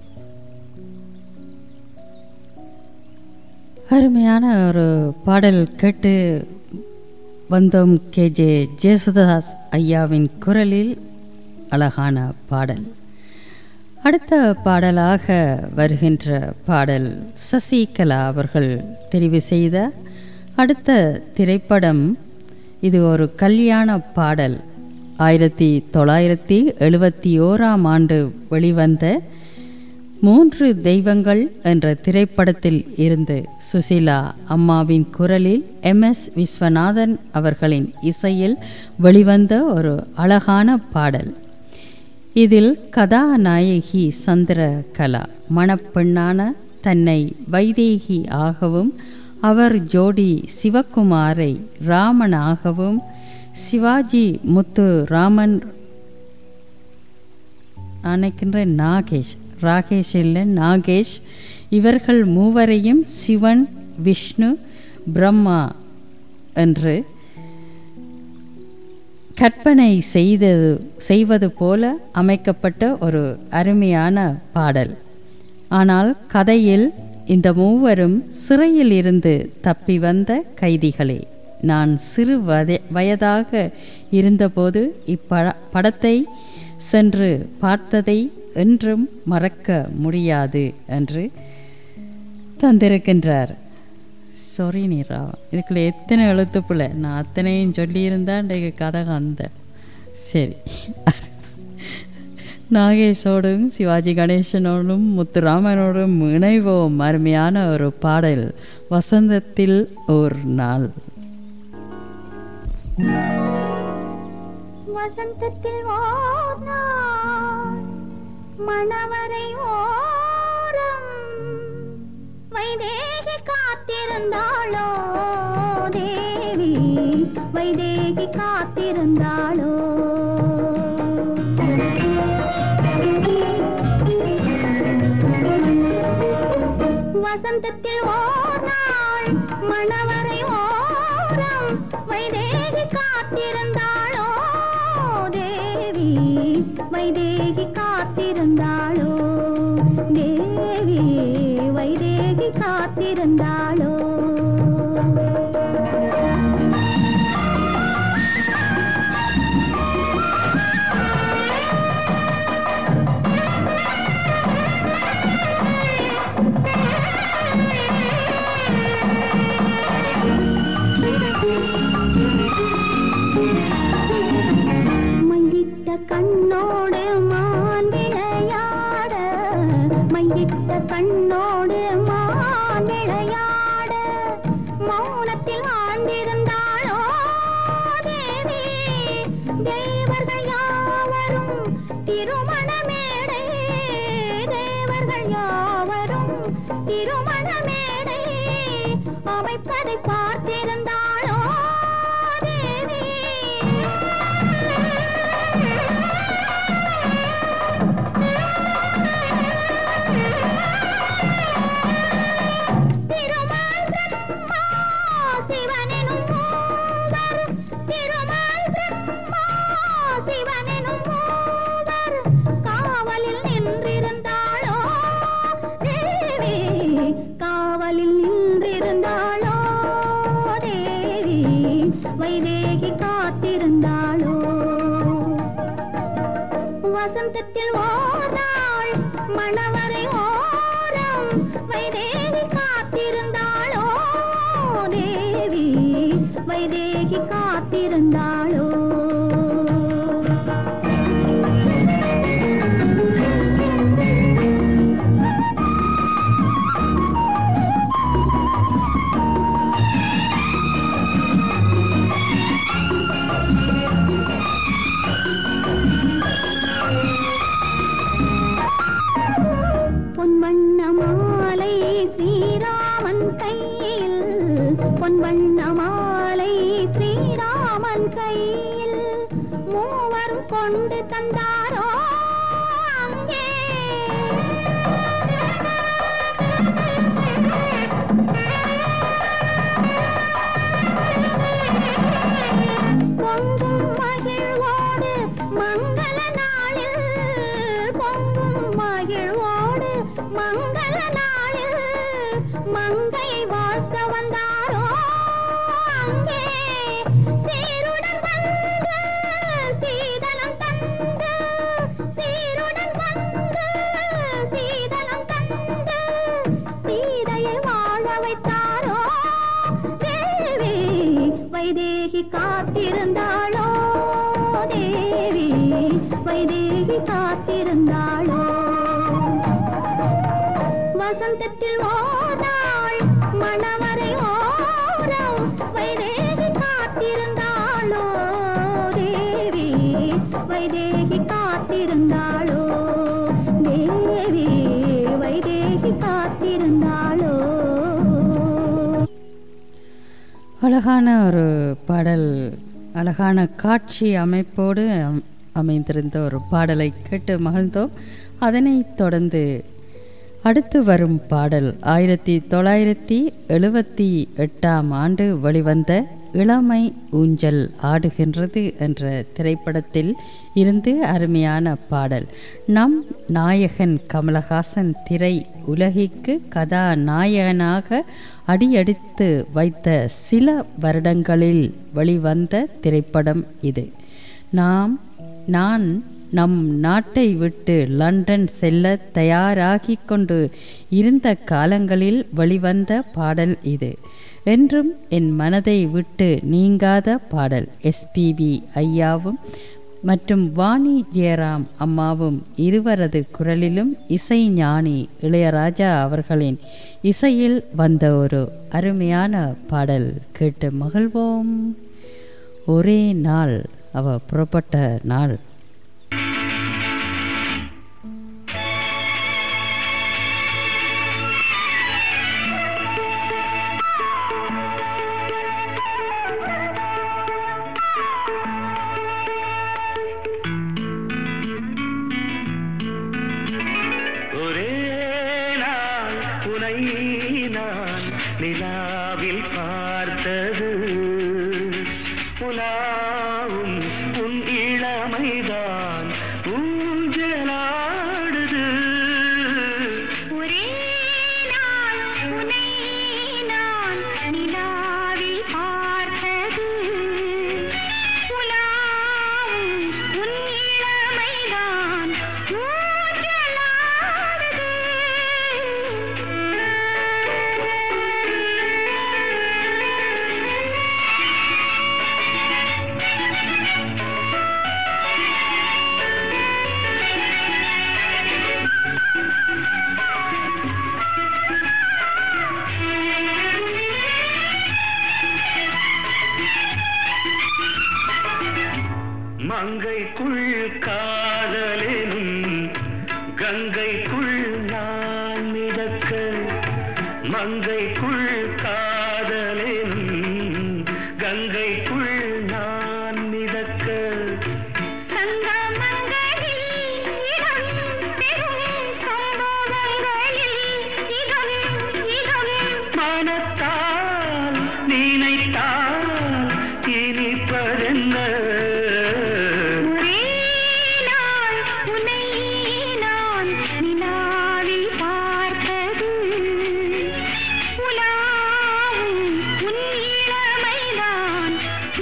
அருமையான ஒரு பாடல் கேட்டு வந்தோம் கே ஜே ஜேசுதாஸ் ஐயாவின் குரலில் அழகான பாடல் அடுத்த பாடலாக வருகின்ற பாடல் சசிகலா அவர்கள் தெரிவு செய்த அடுத்த திரைப்படம் இது ஒரு கல்யாண பாடல் ஆயிரத்தி தொள்ளாயிரத்தி எழுபத்தி ஓராம் ஆண்டு வெளிவந்த மூன்று தெய்வங்கள் என்ற திரைப்படத்தில் இருந்து சுசிலா அம்மாவின் குரலில் எம் எஸ் விஸ்வநாதன் அவர்களின் இசையில் வெளிவந்த ஒரு அழகான பாடல் இதில் கதாநாயகி சந்திரகலா மணப்பெண்ணான தன்னை வைதேகி ஆகவும் அவர் ஜோடி சிவகுமாரை ராமனாகவும் சிவாஜி முத்து ராமன் நினைக்கின்ற நாகேஷ் ராகேஷ் இல்லை நாகேஷ் இவர்கள் மூவரையும் சிவன் விஷ்ணு பிரம்மா என்று கற்பனை செய்தது செய்வது போல அமைக்கப்பட்ட ஒரு அருமையான பாடல் ஆனால் கதையில் இந்த மூவரும் சிறையில் இருந்து தப்பி வந்த கைதிகளே நான் சிறு வய வயதாக இருந்தபோது இப்பட படத்தை சென்று பார்த்ததை என்றும் மறக்க முடியாது என்று தந்திருக்கின்றார் சாரி நீரா இதுக்குள்ள எத்தனை எழுத்துப்புல நான் அத்தனையும் சொல்லியிருந்தா இன்றைக்கு கதை அந்த சரி நாகேஷோடும் சிவாஜி கணேசனோடும் முத்துராமனோடும் இணைவோம் அருமையான ஒரு பாடல் வசந்தத்தில் ஒரு நாள் வசந்தத்தில் ஓர் நாள் மணவரை ஓரம் வைதேகி காத்திருந்தாளோ தேவி வைதேகி காத்திருந்தாளோ வசந்தத்தில் ஓர் நாள் மணவரை ஓரம் வைதேகி காத்திருந்தாளோ தேவி வைதேகி காத்திருந்தாளோ தேவி வைதேகி காத்திருந்தாளோ மையிட்ட கண்ணோடு மான் விளையாட மையிட்ட கண்ணோடு மான் விளையாட மௌனத்தில் ஆழ்ந்திருந்தாளோ தேவி தேவர்கள் யாவரும் திருமண மேடை தேவர்கள் யாவரும் திருமண மேடை அமைப்பதை பார்த்திருந்தாளோ தேவி திருமால் பிரம்மா சிவனெனும் மூவர் திருமால் பிரம்மா சிவனெனும் மூவர் காவலில் நின்றிருந்தாளோ தேவி காவலில் நின்றிருந்தாளோ தேவி வைதேகி காத்திருந்தாளோ வசந்தத்தில் ஓர் நாள் மணவரை ஓரம் வைதேகி காத்திருந்தாளோ தேவி வைதேகி காத்திருந்தாளோ பொன்வண்ண மாலை ஸ்ரீராமன் கையில் பொன்வண்ண மாலை ஸ்ரீராமன் கையில் மூவரும் கொண்டு தந்தாரோ அங்கே பொங்கும் மகிழ்வோடு மங்கள நாளில் பொங்கும் மகிழ்வோடு மங்கள நாளில் மங்கையை வாழ்த்த வந்தாரோ அங்கே சீருடன் வந்து சீதனம் தந்து சீருடன் வந்து சீதனம் தந்து சீதையை வாழ வைத்தாரோ தேவி வைதேகி காத்திருந்தாளோ தேவி வைதேகி காத்திருந்தாளோ வசந்தத்தில் ஓர் நாள் மணவரை ஓரம் வைதேகி காத்திருந்தாளோ தேவி வைதேகி காத்திருந்தாளோ தேவி வைதேகி காத்திருந்தாளோ அழகான ஒரு பாடல் அழகான காட்சி அமைப்போடு அம்- அமைந்திருந்த ஒரு பாடலை கேட்டு மகிழ்ந்தோம் அதனைத் தொடர்ந்து அடுத்து வரும் பாடல் ஆயிரத்தி தொள்ளாயிரத்தி எழுபத்தி எட்டாம் ஆண்டு வெளிவந்த இளமை ஊஞ்சல் ஆடுகின்றது என்ற திரைப்படத்தில் இருந்து அருமையான பாடல் நம் நாயகன் கமலஹாசன் திரை உலகிற்கு கதாநாயகனாக அடியெடுத்து வைத்த சில வருடங்களில் வெளிவந்த திரைப்படம் இது நாம் நான் நம் நாட்டை விட்டு லண்டன் செல்ல தயாராகிக் கொண்டு இருந்த காலங்களில் வெளிவந்த பாடல் இது என்றும் என் மனதை விட்டு நீங்காத பாடல் எஸ்பிபி ஐயாவும் மற்றும் வாணி ஜெயராம் அம்மாவும் இருவரது குரலிலும் இசை ஞானி இளையராஜா அவர்களின் இசையில் வந்த ஒரு அருமையான பாடல் கேட்டு மகிழ்வோம் ஒரே நாள் அவ புறப்பட்ட நாள் ஒரே நாள் உனை நான் நிலாவில் பார்த்தது உலாவும் உன் இளமைதான் ஊஞ்சலாடுது ஒரே நாள் உன்னை நான் நிலாவில் பார்த்தது உலாவும் உன் இளமைதான் ஊஞ்சலாடுது மங்கைக்குள் காதலெனும் கங்கைக்குள் நான் மிதக்க மங்கைக்குள் காதலெனும் கங்கைக்குள் நான் மிதக்க சங்கமங்களில் இடம் பெறும் சம்பவங்களில் இதம் இதம் மனத்தால் நினைத்தால் இனிப்பதென்ன ஒரே நாள் உன்னை நான் நிலாவில் பார்த்தது உலாவும் உன் இளமைதான்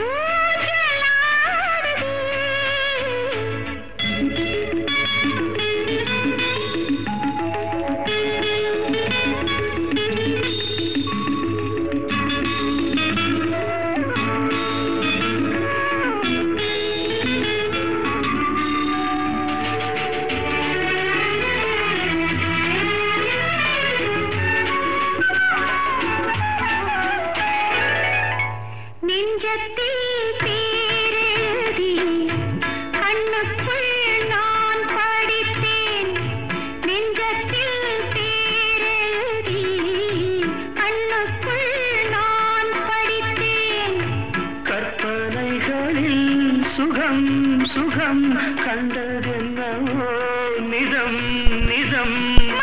நெஞ்சத்தில் பேரெழுதி கண்ணுக்குள் நான் படித்தேன் நெஞ்சத்தில் பேரெழுதி கண்ணுக்குள் நான் படித்தேன் கற்பனைகளில் சுகம் சுகம் கண்டதென்னவோ நிதம் நிதம்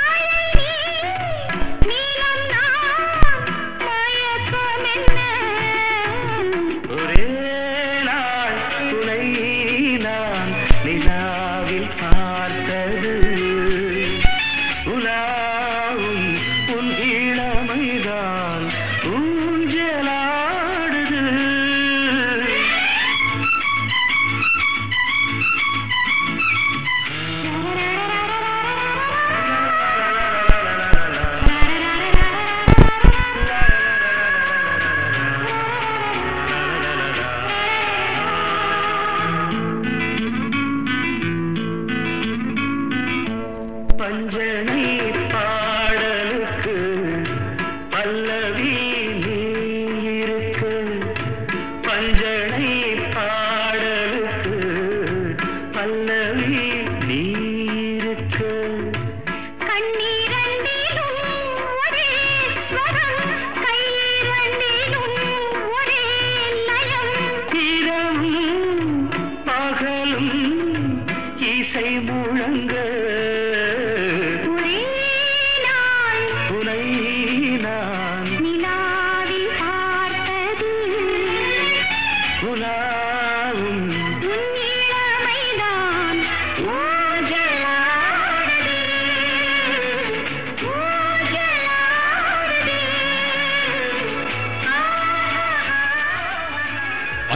நீலம் நான் மயக்கம் என்ன ஒரே நாள் துணை நான் நிலாவில் பார்த்தது உலாவும் உன் இளமைதான் ஊஞ்சலாடுது பஞ்சனை பா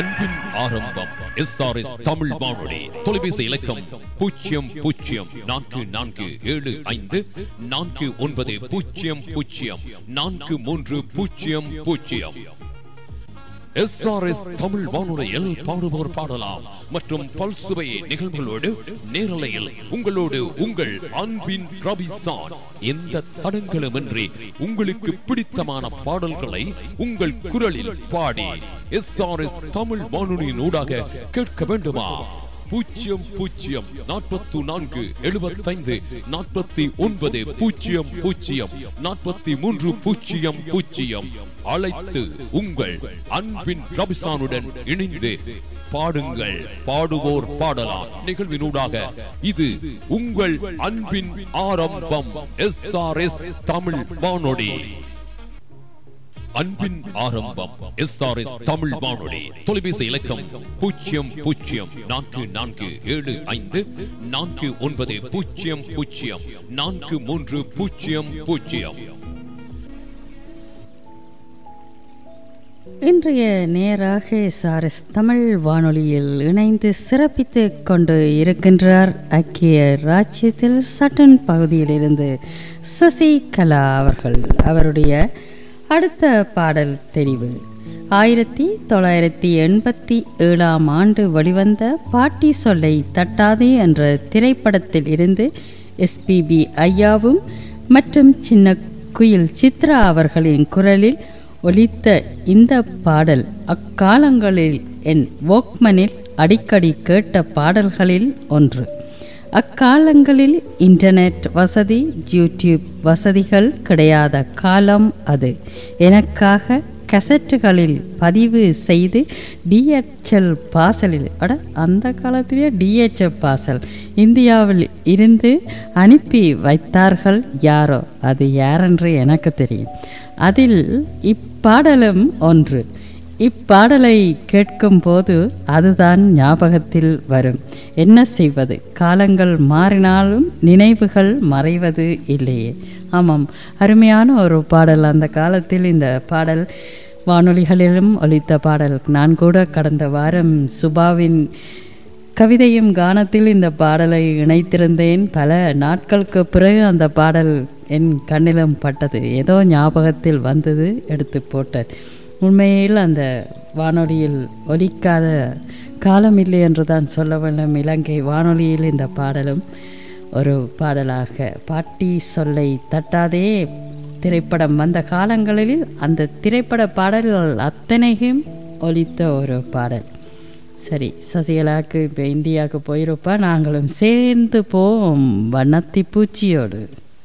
அன்பின் ஆரம்பம் எஸ் ஆர் எஸ் தமிழ் வானொலி தொலைபேசி இலக்கம் பூஜ்ஜியம் பூஜ்ஜியம் நான்கு நான்கு ஏழு ஐந்து நான்கு ஒன்பது பூஜ்ஜியம் பூஜ்ஜியம் நான்கு மூன்று பூஜ்ஜியம் பூஜ்ஜியம் எஸ்ஆர்எஸ் தமிழ் வானொலியில் பாடுவோர் பாடலாம் மற்றும் பல்சுவை நிகழ்வுகளோடு நேரலையில் உங்களோடு உங்கள் அன்பின் ரபிசான் எந்த தடங்களுமின்றி உங்களுக்கு பிடித்தமான பாடல்களை உங்கள் குரலில் பாடி எஸ்ஆர்எஸ் தமிழ் வானொலியின் ஊடாக கேட்க வேண்டுமா பூஜ்ஜியம் பூஜ்ஜியம் நாற்பத்தி நான்கு எழுபத்தைந்து நாற்பத்தி ஒன்பது பூஜ்ஜியம் பூஜ்ஜியம் நாற்பத்தி மூன்று பூஜ்ஜியம் பூஜ்ஜியம் அழைத்து உங்கள் அன்பின் ரபிசானுடன் இணைந்து பாடுங்கள் பாடுவோர் பாடலாம் நிகழ்வினூடாக இது உங்கள் அன்பின் ஆரம்பம் எஸ் ஆர் எஸ் தமிழ் வானொலி அன்பின் ஆரம்பம் எஸ் ஆர் எஸ் தமிழ் வானொலி தொலைபேசி இலக்கம் பூஜ்ஜியம் பூஜ்ஜியம் நான்கு நான்கு ஏழு ஐந்து நான்கு ஒன்பது பூஜ்ஜியம் பூஜ்ஜியம் நான்கு மூன்று பூஜ்ஜியம் பூஜ்ஜியம் இன்றைய நேராக சாரஸ் தமிழ் வானொலியில் இணைந்து சிறப்பித்து கொண்டு இருக்கின்றார் ஐக்கிய ராஜ்யத்தில் சட்டன் பகுதியிலிருந்து சசிகலா அவர்கள் அவருடைய அடுத்த பாடல் தெரிவு ஆயிரத்தி தொள்ளாயிரத்தி எண்பத்தி ஏழாம் ஆண்டு வெளிவந்த பாட்டி சொல்லை தட்டாதே என்ற திரைப்படத்தில் இருந்து எஸ்பிபி ஐயாவும் மற்றும் சின்ன குயில் சித்ரா அவர்களின் குரலில் ஒலித்த இந்த பாடல் அக்காலங்களில் என் வோக்மனில் அடிக்கடி கேட்ட பாடல்களில் ஒன்று அக்காலங்களில் இன்டர்நெட் வசதி யூடியூப் வசதிகள் கிடையாத காலம் அது எனக்காக கசட்டுகளில் பதிவு செய்து டிஹெச்எல் பாசலில் அட அந்த காலத்திலேயே டிஹெச்எல் பாசல் இந்தியாவில் இருந்து அனுப்பி வைத்தார்கள் யாரோ அது யாரென்று எனக்கு தெரியும் அதில் இப்பாடலும் ஒன்று இப்பாடலை கேட்கும்போது அதுதான் ஞாபகத்தில் வரும் என்ன செய்வது காலங்கள் மாறினாலும் நினைவுகள் மறைவது இல்லையே ஆமாம் அருமையான ஒரு பாடல் அந்த காலத்தில் இந்த பாடல் வானொலிகளிலும் ஒலித்த பாடல் நான் கூட கடந்த வாரம் சுபாவின் கவிதையும் கானத்தில் இந்த பாடலை இணைத்திருந்தேன் பல நாட்களுக்கு பிறகு அந்த பாடல் என் கண்ணிலும் பட்டது ஏதோ ஞாபகத்தில் வந்தது எடுத்து போட்டேன் உண்மையில் அந்த வானொலியில் ஒலிக்காத காலம் இல்லை என்று தான் சொல்ல வேண்டும் இலங்கை வானொலியில் இந்த பாடலும் ஒரு பாடலாக பாட்டி சொல்லை தட்டாதே திரைப்படம் வந்த காலங்களில் அந்த திரைப்பட பாடல்கள் அத்தனையும் ஒலித்த ஒரு பாடல் சரி சசிகலாவுக்கு இப்போ இந்தியாவுக்கு போயிருப்பா நாங்களும் சேர்ந்து போவோம் வண்ணத்தி பூச்சியோடு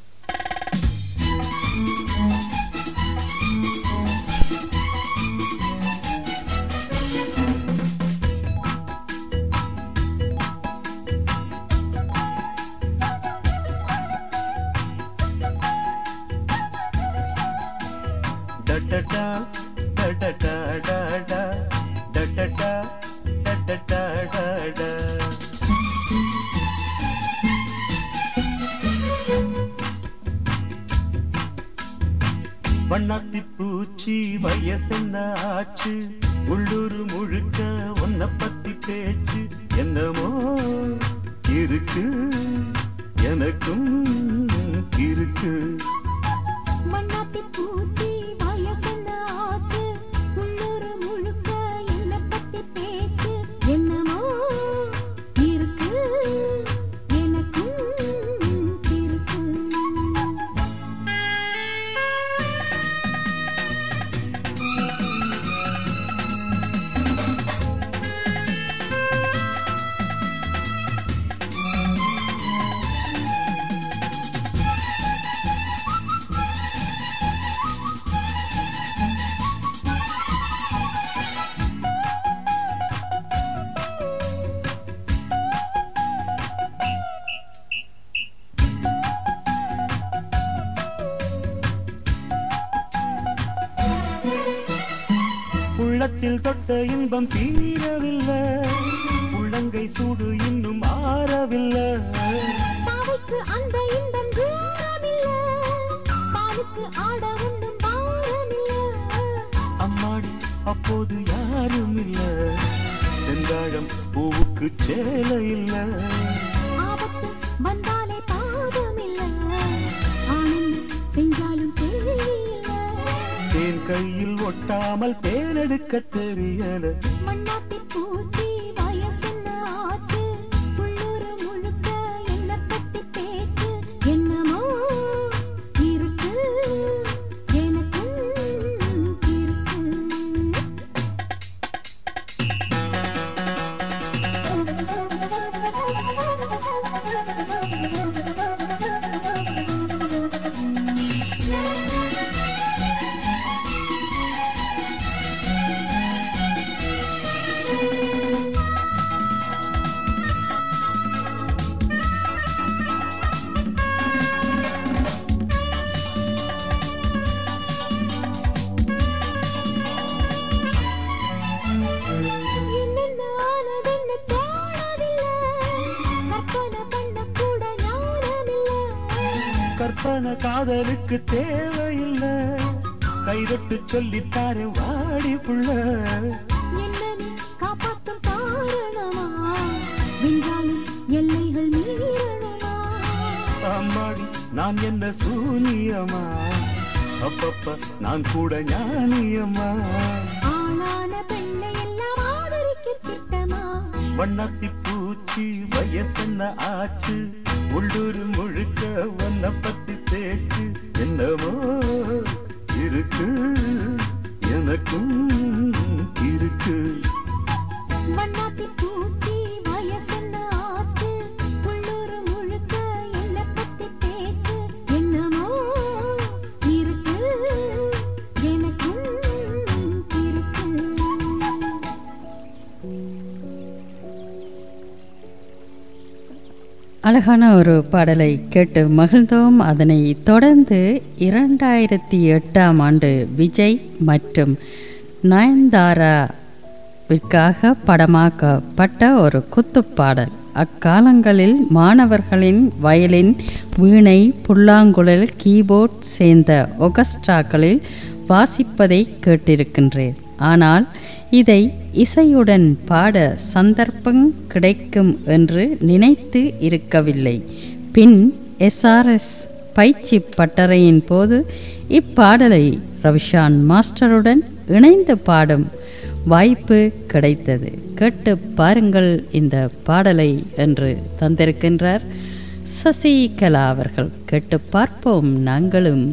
வண்ணாத்தி பூச்சி வயசென்ன ஆச்சு உள்ளூர் முழுக்க உன்னை பத்தி பேச்சு என்னமோ இருக்கு எனக்கும் இருக்கு மண்ணாத்தி பூச்சி வயசென்ன ஆச்சு உள்ளூர் முழுக்க என்ன பத்தி பேச்சு என்னமோ இருக்கு எனக்கும் இருக்கு உள்ளத்தில் தொட்ட இன்பம் தீரவில்லை உள்ளங்கை சூடு இன்னும் ஆறவில்லை பாவைக்கு அந்த இன்பம் தூரமில்ல பாலுக்கு ஆட ஒன்றும் பாரமில்ல அம்மாடி அப்போது யாரும் இல்ல செந்தாழம் பூவுக்கு சேலை இல்ல ஆபத்து வந்தாலே பாதமில்ல ஆனந்தம் செஞ்சாலும் தேவையில்ல தேன் கையில் ஒட்டாமல் தேனெடுக்க தெரியல மண்ணாத்தி பூச்சி வயசுன்னு ஆச்சு உள்ளூர் முழுக்க என்ன பத்தி பேச்சு என்னமோ இருக்கு எனக்கும் இருக்கு என்னென்ன ஆனதுன்னு தோணவில்லை கற்பனை பண்ண கூட ஞானமில்லை கற்பனை காதலுக்கு தேவையில்லை கைதட்டு சொல்லித்தாரே வாடி புள்ள என்ன நீ காப்பாத்தும் காரணமா வென்றாலும் எல்லைகள் மீறணுமா அம்மாடி நான் என்ன சூனியமா அப்பப்ப நான் கூட ஞானியம்மா ஆளான பெண்ணை எல்லாம் ஆதரிக்க திட்டமா வண்ணத்தி பூச்சி வயசென்ன ஆச்சு உள்ளூர் முழுக்க வண்ண பத்தி தேக்கு என்னமோ இருக்கு எனக்கும் இருக்கு வண்ணாத்தி பூச்சி வயசென்ன ஆச்சு உள்ளூர் முழுக்க என்ன பத்தி தேக்கு என்னமோ இருக்கு எனக்கும் இருக்கு அழகான ஒரு பாடலை கேட்டு மகிழ்ந்தோம் அதனை தொடர்ந்து இரண்டாயிரத்தி எட்டாம் ஆண்டு விஜய் மற்றும் நயன்தாராவிற்காக படமாக்கப்பட்ட ஒரு குத்துப்பாடல் அக்காலங்களில் மாணவர்களின் வயலின் வீணை புல்லாங்குழல் கீபோர்ட் சேர்ந்த ஒகஸ்ட்ராக்களில் வாசிப்பதை கேட்டிருக்கின்றேன் ஆனால் இதை இசையுடன் பாட சந்தர்ப்பம் கிடைக்கும் என்று நினைத்து இருக்கவில்லை பின் எஸ்ஆர்எஸ் பயிற்சி பட்டறையின் போது இப்பாடலை ரவிஷான் மாஸ்டருடன் இணைந்து பாடும் வாய்ப்பு கிடைத்தது கேட்டு பாருங்கள் இந்த பாடலை என்று தந்திருக்கின்றார் சசிகலா அவர்கள் கேட்டு பார்ப்போம் நாங்களும்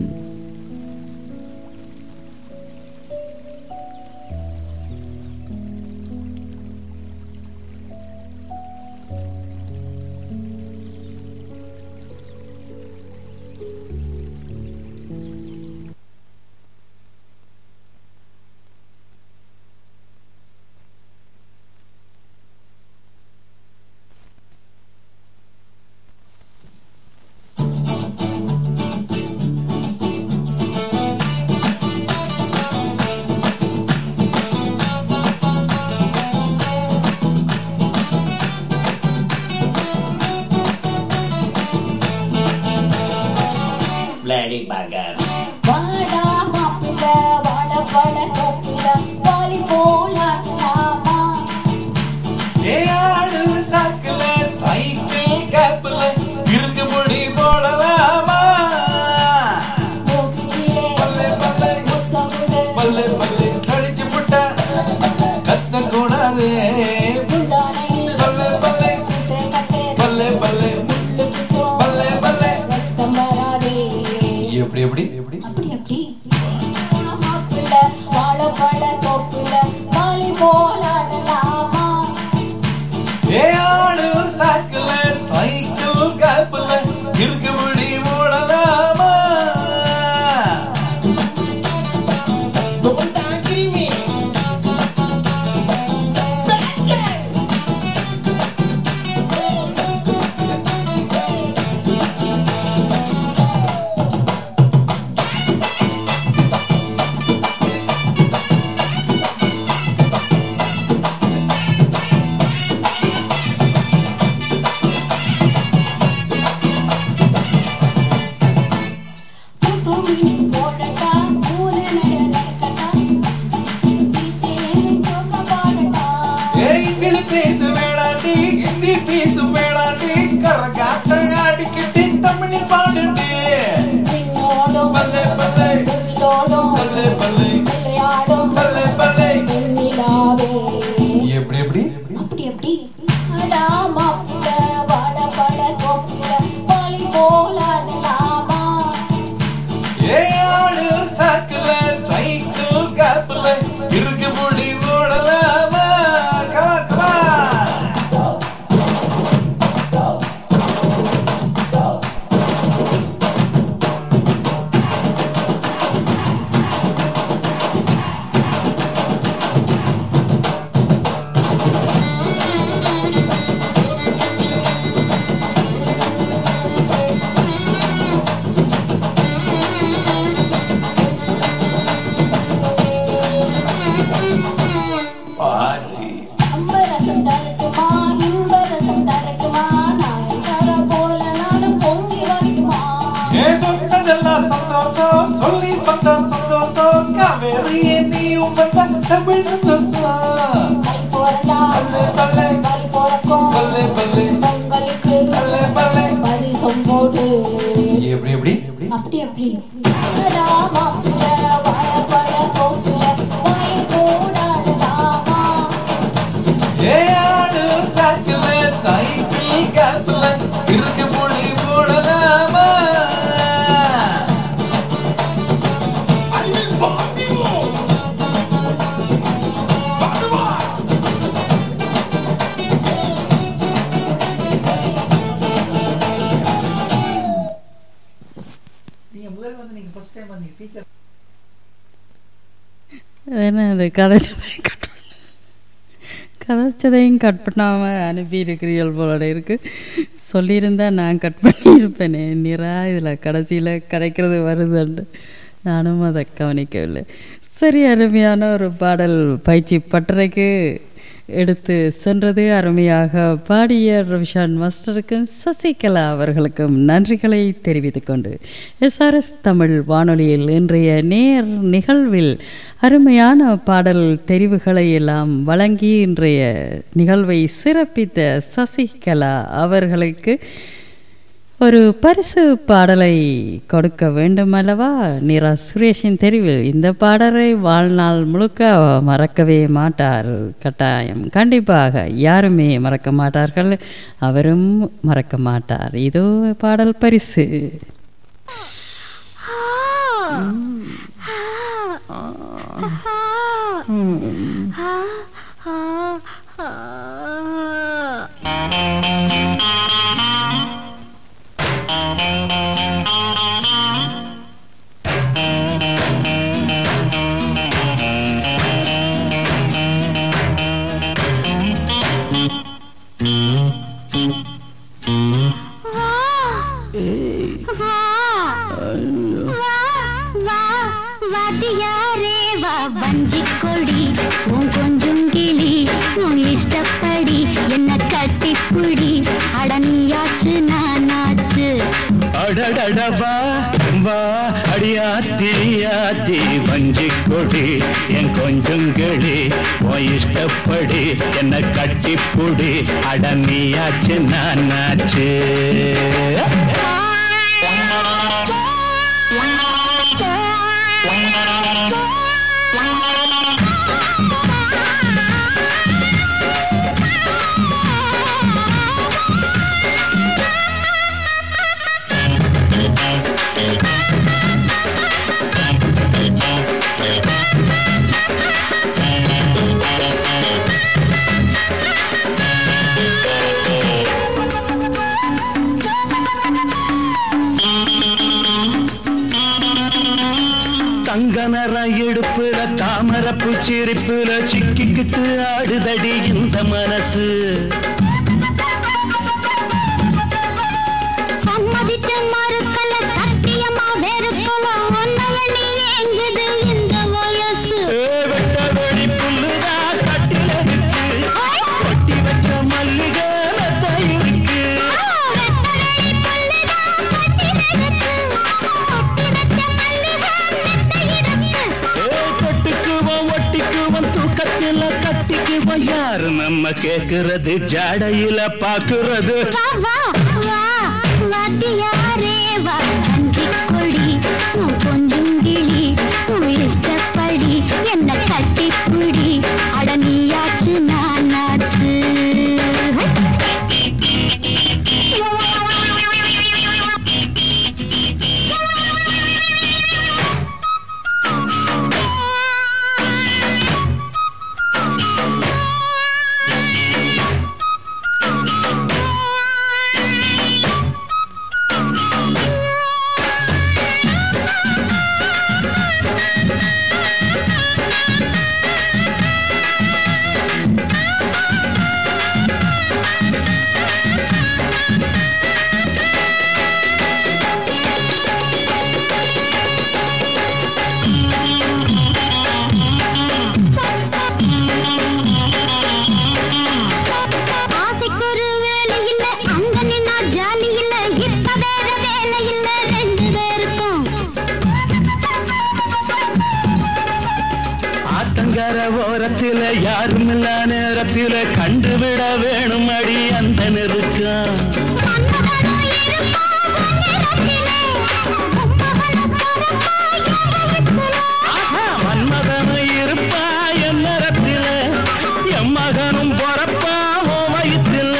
Bloody bugger. வாடா மாப்பிள்ள வாழ வாழ கோப்பில வாலி போலாமா ஏழு சாக்குல சைக்கிள் கேப்ல இருக்கு முடி போடலாமா பல்லே பல்லே பல்லே பல்லே கழிச்சு புட்ட கத்த கூடாது பல்லே பல்லே பல்லே பல்லே பல்லே பல்லே எப்படி எப்படி எப்படி மாப்பிள்ள வாழ வாழ கோப்பில வாலி போலாமா ஏழு சாக்குல சைக்கிள் கேப்ல இருக்கு முடி போடலாமா சொன்னதெல்லாம் சந்தோஷம் சொல்லி வந்த சந்தோஷம் காவேரியே நீயும் வந்த தமிழ் சந்தோஷம் பல்லே பல்லே பல்லே பல்லே பல்லே பல்லே எப்படி எப்படி எப்படி அப்படி அப்படி ஏ ஆடு சாக்கில சைக்கிள் காத்துல இருக்கு மொழி போடலாமா நீங்க முதல் வந்து நீங்க ஃபர்ஸ்ட் டைம் வந்தீங்க டீச்சர் என்ன அது கதைச்சதையும் கட் பண்ண கதைச்சதையும் கட் பண்ணாமல் அனுப்பியிருக்கிறீர்கள் போல இருக்கு சொல்லியிருந்தா நான் கட் பண்ணியிருப்பேனே நிரா இதில் கடைசியில் கதைக்கிறது வருதுண்டு நானும் அதை கவனிக்கவில்லை சரி அருமையான ஒரு பாடல் பயிற்சி பட்டறைக்கு எடுத்து சென்றது அருமையாக பாடிய ரவிஷான் மாஸ்டருக்கும் சசிகலா அவர்களுக்கும் நன்றிகளை தெரிவித்துக் கொண்டு எஸ்ஆர்எஸ் தமிழ் வானொலியில் இன்றைய நேர் நிகழ்வில் அருமையான பாடல் தெரிவுகளை எல்லாம் வழங்கி இன்றைய நிகழ்வை சிறப்பித்த சசிகலா அவர்களுக்கு ஒரு பரிசு பாடலை கொடுக்க வேண்டும் அல்லவா நிரா சுரேஷின் தெரிவில் இந்த பாடலை வாழ்நாள் முழுக்க மறக்கவே மாட்டார் கட்டாயம் கண்டிப்பாக யாருமே மறக்க மாட்டார்கள் அவரும் மறக்க மாட்டார் இதோ பாடல் பரிசு வாத்தியாரே வா வஞ்சி கொடி உன் கொஞ்சம் கிளி உன் இஷ்டப்படி என்ன கட்டிப்புடி அடனியாச்சு நானாச்சு அடடடவா வா அடியாத்தியாத்தி வஞ்சி கொடி என் கொஞ்சங்களி உன் இஷ்டப்படி என்ன கட்டிப்புடி அடனியாச்சு நானாச்சு தங்க நிற எடுப்புல தாமரப்பு சிரிப்புல சிக்கிக்கிட்டு ஆடுதடி இந்த மனசு சம்மதிச்சு மறுக்கல சத்தியமா வெறுக்கல ஒன்னைய நீ ஏங்குது இந்த வயசு வெட்ட வெளி புல்லுதா கட்டில இருக்கு கொட்டி வச்ச மல்லிகை மெத்த இருக்கு ஏ, தொட்டுக்குவோம் ஒட்டிக்குவோம் தூக்கத்தில கட்டிக்குவோம் யாரு நம்ம கேக்குறது ஜாடையில பாக்குறது வா வா வா வாத்தியாரே வா வஞ்சி கொடி உன் கொஞ்சம் கிளி உன் இஷ்டப்படி என்ன கட்டிப்புடி அடனியாச்சு நானாச்சு ஓரத்தில யாருமில்ல நேரத்தில கண்டுவிட வேணும் அடி அந்த நெருக்கம் ஆஹா, மன்மதனும் இருப்பா என் நேரத்தில என் மகனும் பொறப்பா ஓ வயிற்றில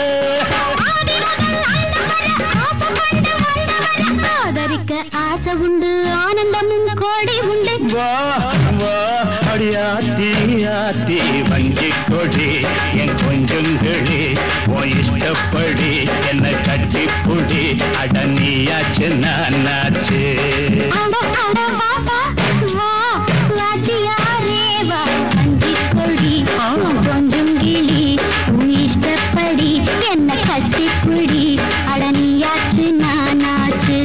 ஆதரிக்க ஆசை உண்டு ஆனந்தமும் கோடி உண்டு வா வா அடியாத்தி ஆத்தி வஞ்சி கொடி என் கொஞ்சங்களே உன் இஷ்டப்படி என்ன கட்டி புடி அடனியாச்சு நானாச்சு அட அட வாப்பா வா வாத்தியாரே வா அஞ்சி கொடி கொஞ்சம் கிளி உன் இஷ்டப்படி என்ன கட்டி குடி அடனியாச்சு நானாச்சு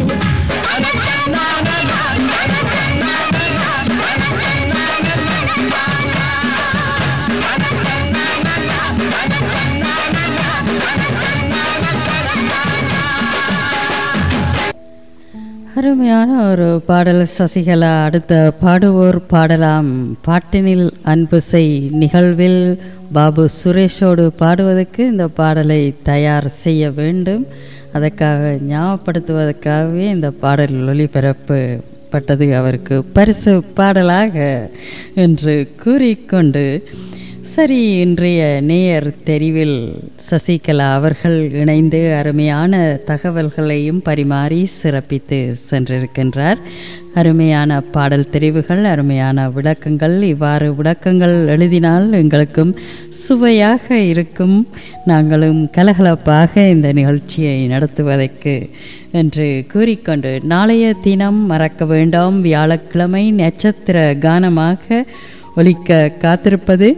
அருமையான ஒரு பாடல் சசிகலா அடுத்த பாடுவோர் பாடலாம் பாட்டினில் அன்பு செய் நிகழ்வில் பாபு சுரேஷோடு பாடுவதற்கு இந்த பாடலை தயார் செய்ய வேண்டும் அதற்காக ஞாபகப்படுத்துவதற்காகவே இந்த பாடல் ஒளிபரப்பு பட்டது அவருக்கு பரிசு பாடலாக என்று கூறிக்கொண்டு சரி இன்றைய நேயர் தெரிவில் சசிகலா அவர்கள் இணைந்து அருமையான தகவல்களையும் பரிமாறி சிறப்பித்து சென்றிருக்கின்றார் அருமையான பாடல் தெரிவுகள் அருமையான விளக்கங்கள் இவ்வாறு விளக்கங்கள் எழுதினால் எங்களுக்கும் சுவையாக இருக்கும் நாங்களும் கலகலப்பாக இந்த நிகழ்ச்சியை நடத்துவதற்கு என்று கூறிக்கொண்டு நாளைய தினம் மறக்க வேண்டாம் வியாழக்கிழமை நட்சத்திர கானமாக ஒலிக்க காத்திருப்பது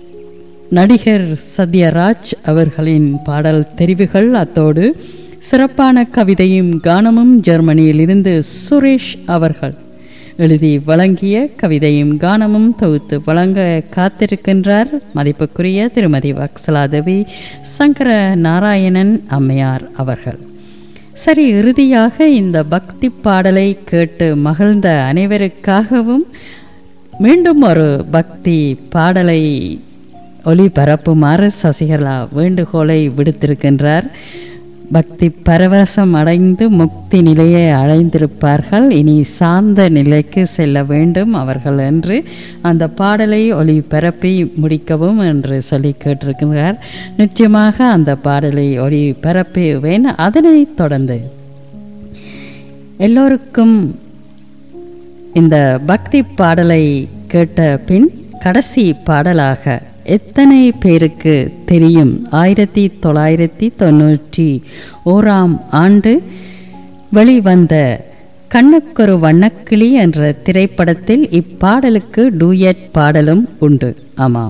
நடிகர் சத்யராஜ் அவர்களின் பாடல் தெரிவுகள் அத்தோடு சிறப்பான கவிதையும் கானமும் ஜெர்மனியில் இருந்து சுரேஷ் அவர்கள் எழுதி வழங்கிய கவிதையும் கானமும் தொகுத்து வழங்க காத்திருக்கின்றார் மதிப்புக்குரிய திருமதி வக்சலாதேவி சங்கர நாராயணன் அம்மையார் அவர்கள் சரி இறுதியாக இந்த பக்தி பாடலை கேட்டு மகிழ்ந்த அனைவருக்காகவும் மீண்டும் ஒரு பக்தி பாடலை ஒளிபரப்புமாறு சசிகலா வேண்டுகோளை விடுத்திருக்கின்றார் பக்தி பரவசம் அடைந்து முக்தி நிலையை அடைந்திருப்பார்கள் இனி சார்ந்த நிலைக்கு செல்ல வேண்டும் அவர்கள் என்று அந்த பாடலை ஒளிபரப்பி முடிக்கவும் என்று சொல்லி கேட்டிருக்கிறார் நிச்சயமாக அந்த பாடலை ஒளிபரப்புவேன் அதனைத் தொடர்ந்து எல்லோருக்கும் இந்த பக்தி பாடலை கேட்ட பின் கடைசி பாடலாக எத்தனை பேருக்கு தெரியும் ஆயிரத்தி தொள்ளாயிரத்தி தொண்ணூற்றி ஓராம் ஆண்டு வெளிவந்த கண்ணுக்கொரு வண்ணக்கிளி என்ற திரைப்படத்தில் இப்பாடலுக்கு டூயட் பாடலும் உண்டு ஆமாம்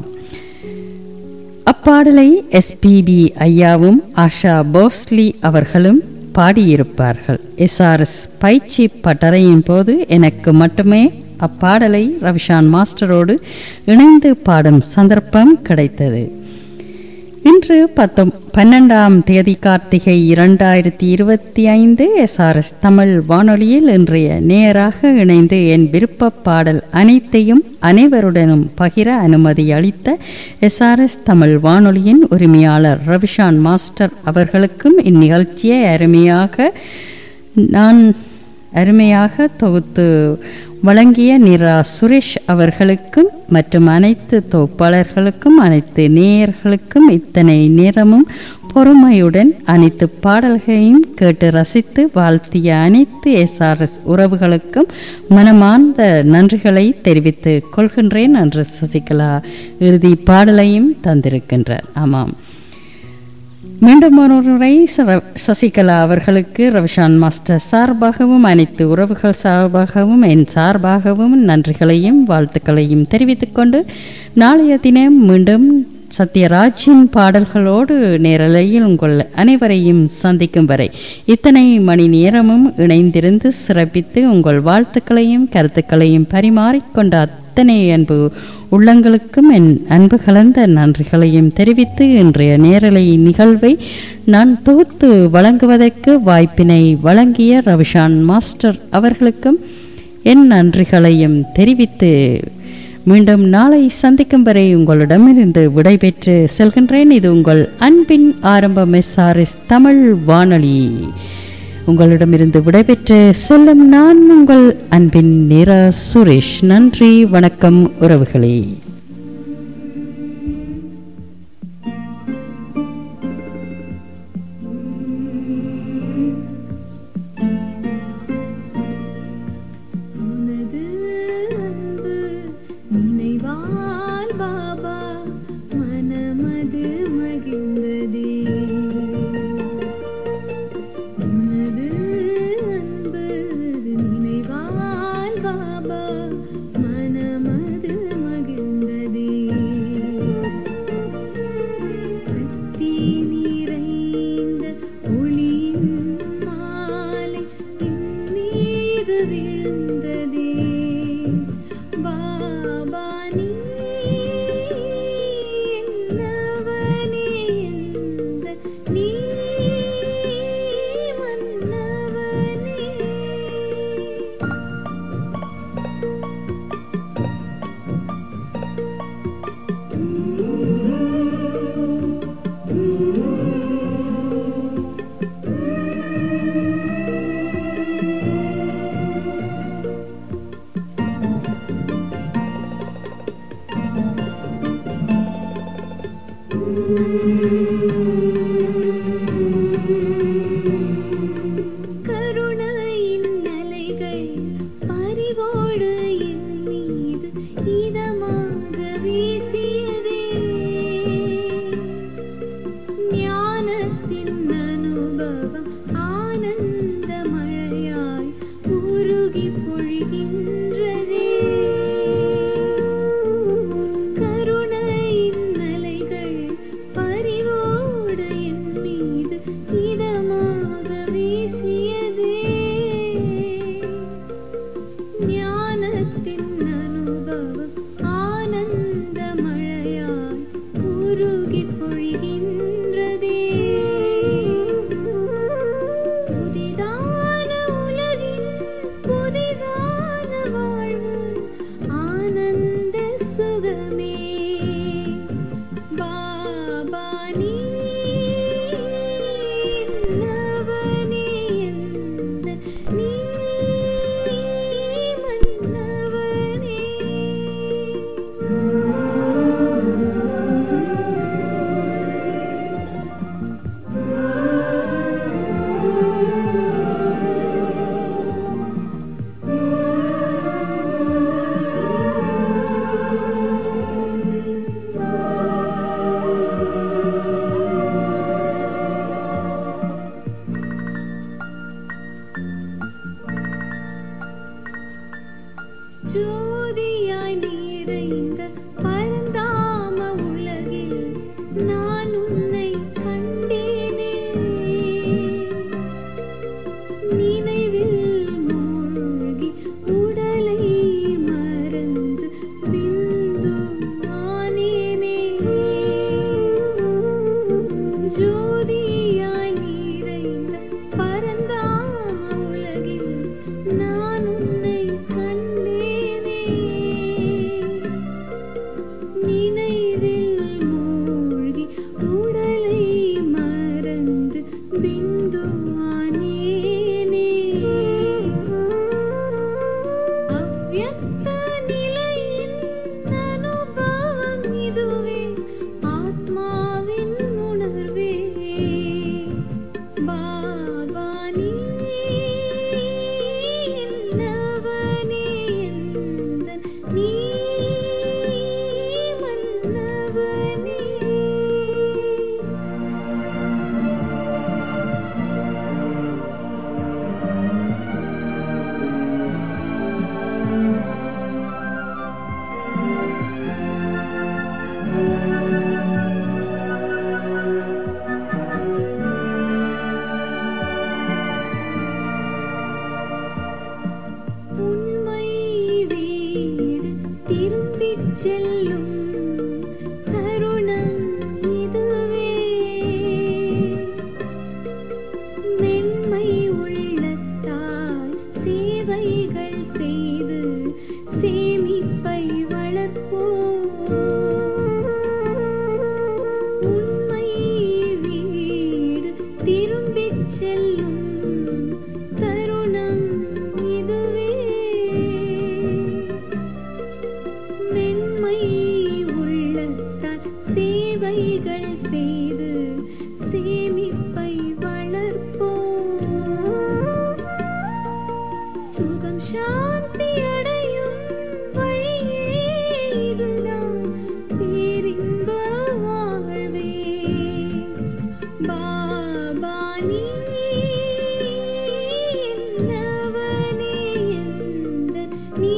அப்பாடலை எஸ்பிபி ஐயாவும் ஆஷா போஸ்லி அவர்களும் பாடியிருப்பார்கள் எஸ்ஆர்எஸ் பயிற்சி பட்டறையின் போது எனக்கு மட்டுமே அப்பாடலை ரவிஷான் மாஸ்டரோடு இணைந்து பாடும் சந்தர்ப்பம் கிடைத்தது இன்று பத்தொம் பன்னெண்டாம் தேதி கார்த்திகை இரண்டாயிரத்தி இருபத்தி ஐந்து எஸ்ஆர்எஸ் தமிழ் வானொலியில் இன்றைய நேராக இணைந்து என் விருப்ப பாடல் அனைத்தையும் அனைவருடனும் பகிர அனுமதி அளித்த எஸ்ஆர்எஸ் தமிழ் வானொலியின் உரிமையாளர் ரவிஷான் மாஸ்டர் அவர்களுக்கும் இந்நிகழ்ச்சியை அருமையாக நான் அருமையாக தொகுத்து வழங்கிய நிரா சுரேஷ் அவர்களுக்கும் மற்றும் அனைத்து தொகுப்பாளர்களுக்கும் அனைத்து நேயர்களுக்கும் இத்தனை நேரமும் பொறுமையுடன் அனைத்து பாடல்களையும் கேட்டு ரசித்து வாழ்த்திய அனைத்து எஸ்ஆர்எஸ் உறவுகளுக்கும் மனமார்ந்த நன்றிகளை தெரிவித்துக் கொள்கின்றேன் என்று சசிகலா இறுதி பாடலையும் தந்திருக்கின்றார் ஆமாம் மீண்டும் ஒரு முறை சர- சசிகலா அவர்களுக்கு ரவிஷான் மாஸ்டர் சார்பாகவும் அனைத்து உறவுகள் சார்பாகவும் என் சார்பாகவும் நன்றிகளையும் வாழ்த்துக்களையும் தெரிவித்துக்கொண்டு நாளைய தினம் மீண்டும் சத்யராஜின் பாடல்களோடு நேரலையில் உங்கள் அனைவரையும் சந்திக்கும் வரை இத்தனை மணி நேரமும் இணைந்திருந்து சிறப்பித்து உங்கள் வாழ்த்துக்களையும் கருத்துக்களையும் பரிமாறிக்கொண்ட அத்தனை அன்பு உள்ளங்களுக்கும் என் அன்பு கலந்த நன்றிகளையும் தெரிவித்து இன்றைய நேரலை நிகழ்வை நான் தொகுத்து வழங்குவதற்கு வாய்ப்பினை வழங்கிய ரவிஷான் மாஸ்டர் அவர்களுக்கும் என் நன்றிகளையும் தெரிவித்து மீண்டும் நாளை சந்திக்கும் வரை உங்களிடமிருந்து விடைபெற்று செல்கின்றேன் இது உங்கள் அன்பின் ஆரம்பம் எஸ்ஆர்எஸ் தமிழ் வானொலி உங்களிடமிருந்து விடைபெற்று செல்லும் நான் உங்கள் அன்பின் நிரா சுரேஷ் நன்றி வணக்கம் உறவுகளே உனது அன்பு நினைவால் பாபா மனமது மகிழ்ந்ததே உனது அன்பு நினைவால் பாபா மனமது மகிழ்ந்ததே சக்தி நிறைந்த ஒளியின் மாலை என் மீது விழுந்ததே பாபா நீ என்னவனே எந்த நீ மன்னவனே கருணையின் அலைகள் பரிவோடு என் மீது இதமாக வீசியதே ஞானத்தின் அனுபவம் ஆனந்த மழையாய் உருகி பொழிகின்றதே கருணையின் அலைகள் பரிவோடு என் மீது இதமாக வீசியதே ஞானத்தின் அனுபவம் ஆனந்த மழையாய் உருகி பொழிகின்றதே புதிதான உலகின் புதிதான வாழ்வு ஆனந்த சுகமே பாபா நீ என்னவனே எந்த நீ மன்னவனே ஜோதியாய் நிறைந்த பரந்தாம உலகில் நான் உன்னை கண்டேனே நினைவில் மூழ்கி உடலை மறந்து பிந்து ஆனேனே ஜோதியாய் நிறைந்த பரந்தாம உலகில் நான் உன்னை கண்டேனே நினைவில் மூழ்கி உடலை மறந்து பிந்து ஆனேனே அவ்யக்த நிலையின் அனுபவம் இதுவே ஆத்மாவின் உணர்வே பாபா நீ என்னவனே எந்த நீ மன்னவனே உண்மை வீடு திரும்பிச் செல்லும் தருணம் இதுவே மென்மை உள்ளத்தால் சேவைகள் செய்து சேமிப்பை வளர்த்து முக்தி அடையும் வழியே இதுதான் பேரின்ப வாழ்வே பாபா நீ என்னவனே எந்தன் நீ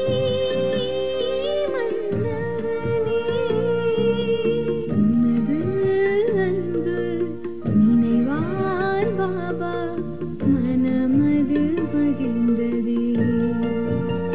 மன்னவனே உனது அன்பு நினைவால் பாபா மனமது மகிழ்ந்ததே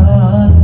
காதல்